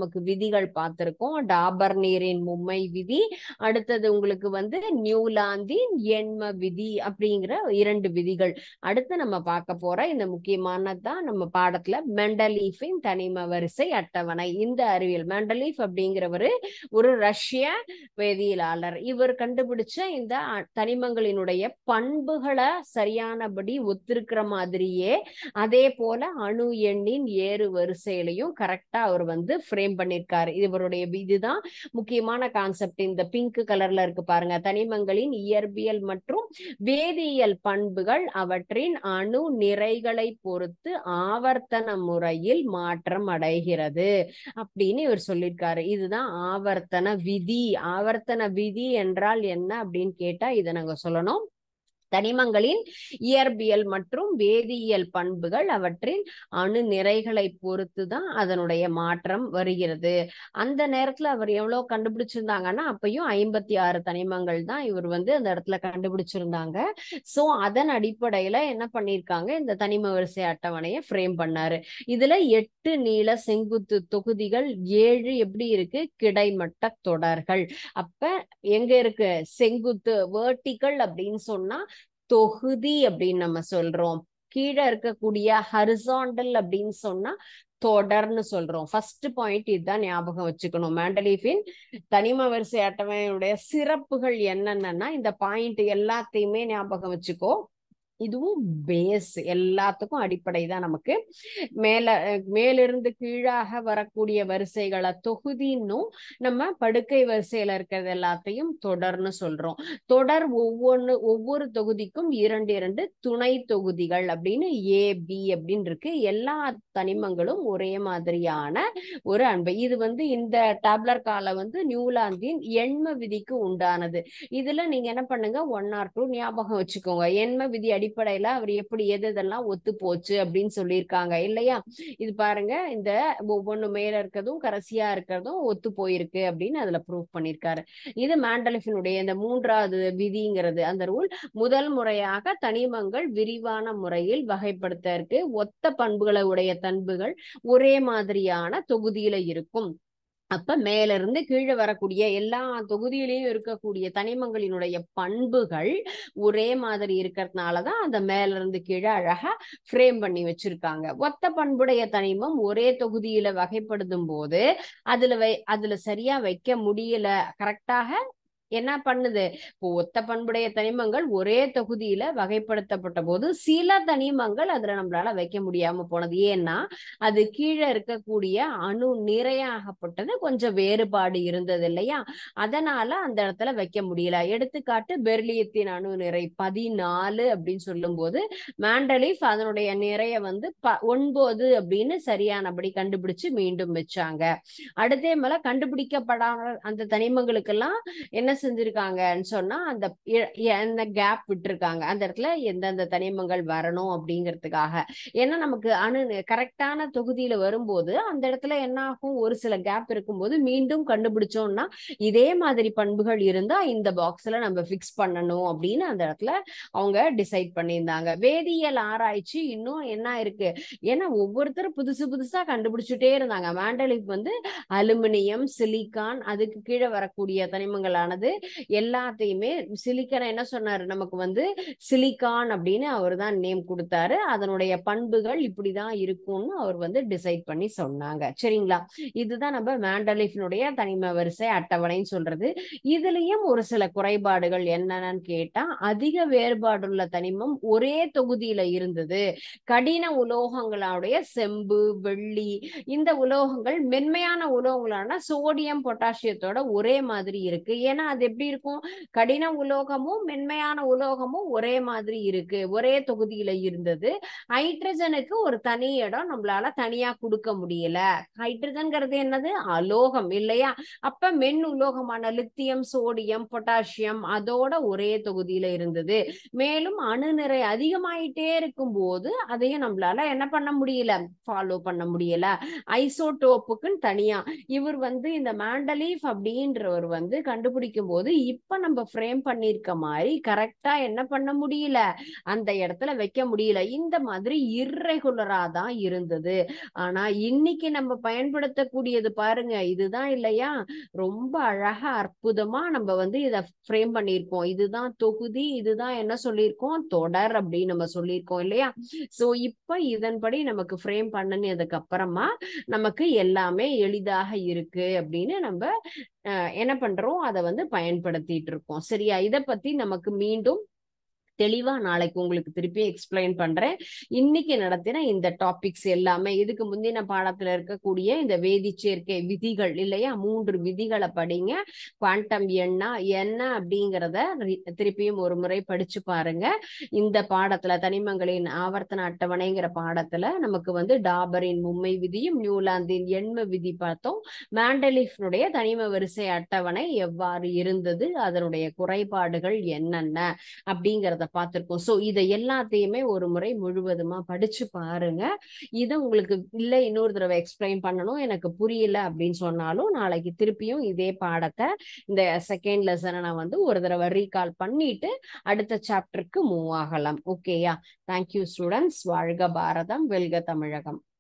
விதிகள் பார்த்திருக்கோம் டாபர் நீரின் மும்மை விதி அடுத்தது உங்களுக்கு வந்து நியூலாந்தின் எண்ம விதி அப்படிங்கிற இரண்டு விதிகள் அடுத்து நம்ம பார்க்க போற இந்த முக்கியமானதான் நம்ம பாடத்துல மெண்டலீஃபின் தனிம வரிசை அட்டவணை இந்த அறிவியல் மெண்டலீஃப் அப்படிங்கிறவரு ஒரு ரஷ்ய வேதியியலாளர் இவர் கண்டுபிடிச்ச இந்த அ- தனிமங்களினுடைய பண்புகளை சரியானபடி ஒத்திருக்கிற மாதிரியே அதே போல அணு எண்ணின் ஏறு வரிசையிலையும் கரெக்டா அவர் வந்து ஃப்ரேம் பண்ணியிருக்காரு இவருடைய இதுதான் முக்கியமான கான்செப்ட் இந்த பிங்க் கலர்ல இருக்கு பாருங்க தனிமங்களின் இயற்பியல் மற்றும் வேதியியல் பண்புகள் அவற்றின் அணு நிறைகளை பொறுத்து ஆவர்த்தன முறையில் மாற்றம் அடைகிறது அப்படின்னு இவர் சொல்லியிருக்காரு இதுதான் ஆவர்த்தன விதி ஆவர்த்தன விதி என்றால் என்ன அப்படின்னு கேட்டா இதை நாங்க சொல்லணும் தனிமங்களின் இயற்பியல் மற்றும் வேதியியல் பண்புகள் அவற்றின் அணு நிறைகளை பொறுத்து தான் அதனுடைய மாற்றம் வருகிறது அந்த நேரத்துல அவர் எவ்வளவு கண்டுபிடிச்சிருந்தாங்கன்னா அப்பயும் ஐம்பத்தி ஆறு தனிமங்கள் தான் இவர் வந்து அந்த இடத்துல கண்டுபிடிச்சிருந்தாங்க சோ அதன் அடிப்படையில என்ன பண்ணிருக்காங்க இந்த தனிம வரிசை அட்டவணையை ஃப்ரேம் பண்ணாரு இதுல எட்டு நீள செங்குத்து தொகுதிகள் ஏழு எப்படி இருக்கு கிடைமட்ட தொடர்கள் அப்ப எங்க இருக்கு செங்குத்து வேர்டிக்கல் அப்படின்னு சொன்னா தொகுதி அப்படின்னு நம்ம சொல்றோம் கீழே இருக்கக்கூடிய ஹரிசாண்டல் அப்படின்னு சொன்னா தொடர்னு சொல்றோம் ஃபர்ஸ்ட் பாயிண்ட் இதுதான் ஞாபகம் வச்சுக்கணும் மேண்டலீஃபின் தனிம வரிசை அட்டவணையுடைய சிறப்புகள் என்னென்னன்னா இந்த பாயிண்ட் எல்லாத்தையுமே ஞாபகம் வச்சுக்கோ இதுவும் பேஸ் எல்லாத்துக்கும் அடிப்படை தான் நமக்கு மேல அஹ் மேலிருந்து கீழாக வரக்கூடிய வரிசைகளை தொகுதின்னும் நம்ம படுக்கை வரிசையில இருக்கிறது எல்லாத்தையும் தொடர்னு சொல்றோம் தொடர் ஒவ்வொன்னு ஒவ்வொரு தொகுதிக்கும் இரண்டு இரண்டு துணை தொகுதிகள் அப்படின்னு ஏ பி அப்படின்னு இருக்கு எல்லா தனிமங்களும் ஒரே மாதிரியான ஒரு அன்பு இது வந்து இந்த டேப்லர் கால வந்து நியூலாந்தின் எண்ம விதிக்கு உண்டானது இதுல நீங்க என்ன பண்ணுங்க ஒன் ஆர் டூ ஞாபகம் வச்சுக்கோங்க எண்ம விதி அடிப்படையில அவர் எப்படி எது எதெல்லாம் ஒத்து போச்சு அப்படின்னு சொல்லியிருக்காங்க இல்லையா இது பாருங்க இந்த ஒவ்வொன்று மேல இருக்கிறதும் கடைசியா இருக்கிறதும் ஒத்து போயிருக்கு அப்படின்னு அதுல ப்ரூவ் பண்ணியிருக்காரு இது மேண்டலிஃபினுடைய இந்த மூன்றாவது விதிங்கிறது அந்த ரூல் முதல் முறையாக தனிமங்கள் விரிவான முறையில் வகைப்படுத்த இருக்கு ஒத்த பண்புகளை உடைய தன்புகள் ஒரே மாதிரியான தொகுதியில இருக்கும் அப்ப மேல இருந்து கீழே வரக்கூடிய எல்லா தொகுதியிலையும் இருக்கக்கூடிய தனிமங்களினுடைய பண்புகள் ஒரே மாதிரி இருக்கிறதுனாலதான் அந்த மேல இருந்து கீழே அழகா ஃப்ரேம் பண்ணி வச்சிருக்காங்க ஒத்த பண்புடைய தனிமம் ஒரே தொகுதியில வகைப்படுத்தும் போது அதுல வை அதுல சரியா வைக்க முடியல கரெக்டாக என்ன பண்ணுது இப்போ ஒத்த பண்புடைய தனிமங்கள் ஒரே தொகுதியில வகைப்படுத்தப்பட்ட போது சில தனிமங்கள் அதுல நம்மளால வைக்க முடியாம போனது ஏன்னா அது கீழே இருக்கக்கூடிய அணு நிறையாகப்பட்டது கொஞ்சம் வேறுபாடு இருந்தது இல்லையா அதனால அந்த இடத்துல வைக்க முடியல எடுத்துக்காட்டு பெர்லியத்தின் அணு நிறை பதினாலு அப்படின்னு சொல்லும்போது மேண்டலீஃப் அதனுடைய நிறைய வந்து ப ஒன்பது அப்படின்னு சரியானபடி கண்டுபிடிச்சு மீண்டும் வச்சாங்க அடுத்தே மேல கண்டுபிடிக்கப்படாத அந்த தனிமங்களுக்கெல்லாம் என்ன செஞ்சிருக்காங்கன்னு சொன்னா அந்த இ- அந்த கேப் விட்டுருக்காங்க அந்த இடத்துல எந்தெந்த தனிமங்கள் வரணும் அப்படிங்கிறதுக்காக ஏன்னா நமக்கு அணு கரெக்டான தொகுதியில வரும்போது அந்த இடத்துல என்ன ஆகும் ஒரு சில கேப் இருக்கும்போது மீண்டும் கண்டுபிடிச்சோம்னா இதே மாதிரி பண்புகள் இருந்தா இந்த பாக்ஸ்ல நம்ம ஃபிக்ஸ் பண்ணணும் அப்படின்னு அந்த இடத்துல அவங்க டிசைட் பண்ணியிருந்தாங்க வேதியியல் ஆராய்ச்சி இன்னும் என்ன இருக்கு ஏன்னா ஒவ்வொருத்தரும் புதுசு புதுசா கண்டுபிடிச்சுட்டே இருந்தாங்க மேண்டலிப் வந்து அலுமினியம் சிலிக்கான் அதுக்கு கீழே வரக்கூடிய தனிமங்களானது எல்லாத்தையுமே சிலிக்கனை என்ன சொன்னாரு நமக்கு வந்து சிலிக்கான் அப்படின்னு அவர் தான் நேம் கொடுத்தாரு அதனுடைய பண்புகள் இப்படிதான் இருக்கும்னு அவர் வந்து டிசைட் பண்ணி சொன்னாங்க சரிங்களா இதுதான் நம்ம மேண்டலிஃபினுடைய தனிம வரிசை அட்டவணைன்னு சொல்றது இதுலயும் ஒரு சில குறைபாடுகள் என்னன்னு கேட்டா அதிக வேறுபாடுள்ள தனிமம் ஒரே தொகுதியில இருந்தது கடின உலோகங்களுடைய செம்பு வெள்ளி இந்த உலோகங்கள் மென்மையான உலோகங்களான சோடியம் பொட்டாசியத்தோட ஒரே மாதிரி இருக்கு ஏன்னா அது எப்படி இருக்கும் கடின உலோகமும் மென்மையான உலோகமும் ஒரே மாதிரி இருக்கு ஒரே தொகுதியில இருந்தது ஹைட்ரஜனுக்கு ஒரு தனி இடம் நம்மளால தனியா கொடுக்க முடியல ஹைட்ரஜன்கிறது என்னது அலோகம் இல்லையா அப்ப மென் உலோகமான லித்தியம் சோடியம் பொட்டாசியம் அதோட ஒரே தொகுதியில இருந்தது மேலும் அணு நிறை அதிகமாயிட்டே இருக்கும் போது அதையும் நம்மளால என்ன பண்ண முடியல ஃபாலோ பண்ண முடியல ஐசோடோப்புக்குன்னு தனியா இவர் வந்து இந்த மேண்டலீஃப் அப்படின்றவர் வந்து கண்டுபிடிக்கும் இருக்கும்போது இப்ப நம்ம ஃப்ரேம் பண்ணிருக்க மாதிரி கரெக்டா என்ன பண்ண முடியல அந்த இடத்துல வைக்க முடியல இந்த மாதிரி இர்ரெகுலரா தான் இருந்தது ஆனா இன்னைக்கு நம்ம பயன்படுத்தக்கூடியது பாருங்க இதுதான் இல்லையா ரொம்ப அழகா அற்புதமா நம்ம வந்து இத ஃப்ரேம் பண்ணியிருக்கோம் இதுதான் தொகுதி இதுதான் என்ன சொல்லியிருக்கோம் தொடர் அப்படின்னு நம்ம சொல்லியிருக்கோம் இல்லையா சோ இப்ப இதன்படி நமக்கு ஃப்ரேம் பண்ணனதுக்கு அப்புறமா நமக்கு எல்லாமே எளிதாக இருக்கு அப்படின்னு நம்ம அஹ், என்ன பண்றோம் அதை வந்து பயன்படுத்திட்டு இருக்கோம் சரியா இத பத்தி நமக்கு மீண்டும் தெளிவா நாளைக்கு உங்களுக்கு திருப்பி எக்ஸ்பிளைன் பண்றேன் இன்னைக்கு நடத்தின இந்த டாபிக்ஸ் எல்லாமே இதுக்கு முந்தின பாடத்துல இருக்கக்கூடிய இந்த வேதிச் சேர்க்கை விதிகள் இல்லையா மூன்று விதிகளை படிங்க குவாண்டம் எண்ணா என்ன அப்படிங்கிறத ரி- திருப்பியும் ஒரு முறை படிச்சு பாருங்க இந்த பாடத்துல தனிமங்களின் ஆவர்த்தன அட்டவணைங்கிற பாடத்துல நமக்கு வந்து டாபரின் மும்மை விதியும் நியூலாந்தின் எண்ம விதி பார்த்தோம் மேண்டலிஃப்னுடைய தனிம வரிசை அட்டவணை எவ்வாறு இருந்தது அதனுடைய குறைபாடுகள் என்னென்ன அப்படிங்கிறத பார்த்திருக்கோம் சோ இதை எல்லாத்தையுமே ஒரு முறை முழுவதுமா படிச்சு பாருங்க இதை உங்களுக்கு இல்ல இன்னொரு தடவை எக்ஸ்பிளைன் பண்ணணும் எனக்கு புரியல அப்படின்னு சொன்னாலும் நாளைக்கு திருப்பியும் இதே பாடத்தை இந்த செகண்ட் லெசனை நான் வந்து ஒரு தடவை ரீகால் பண்ணிட்டு அடுத்த சாப்டருக்கு மூவ் ஆகலாம் ஓகேயா தேங்க்யூ ஸ்டூடெண்ட்ஸ் வாழ்க பாரதம் வெல்க தமிழகம்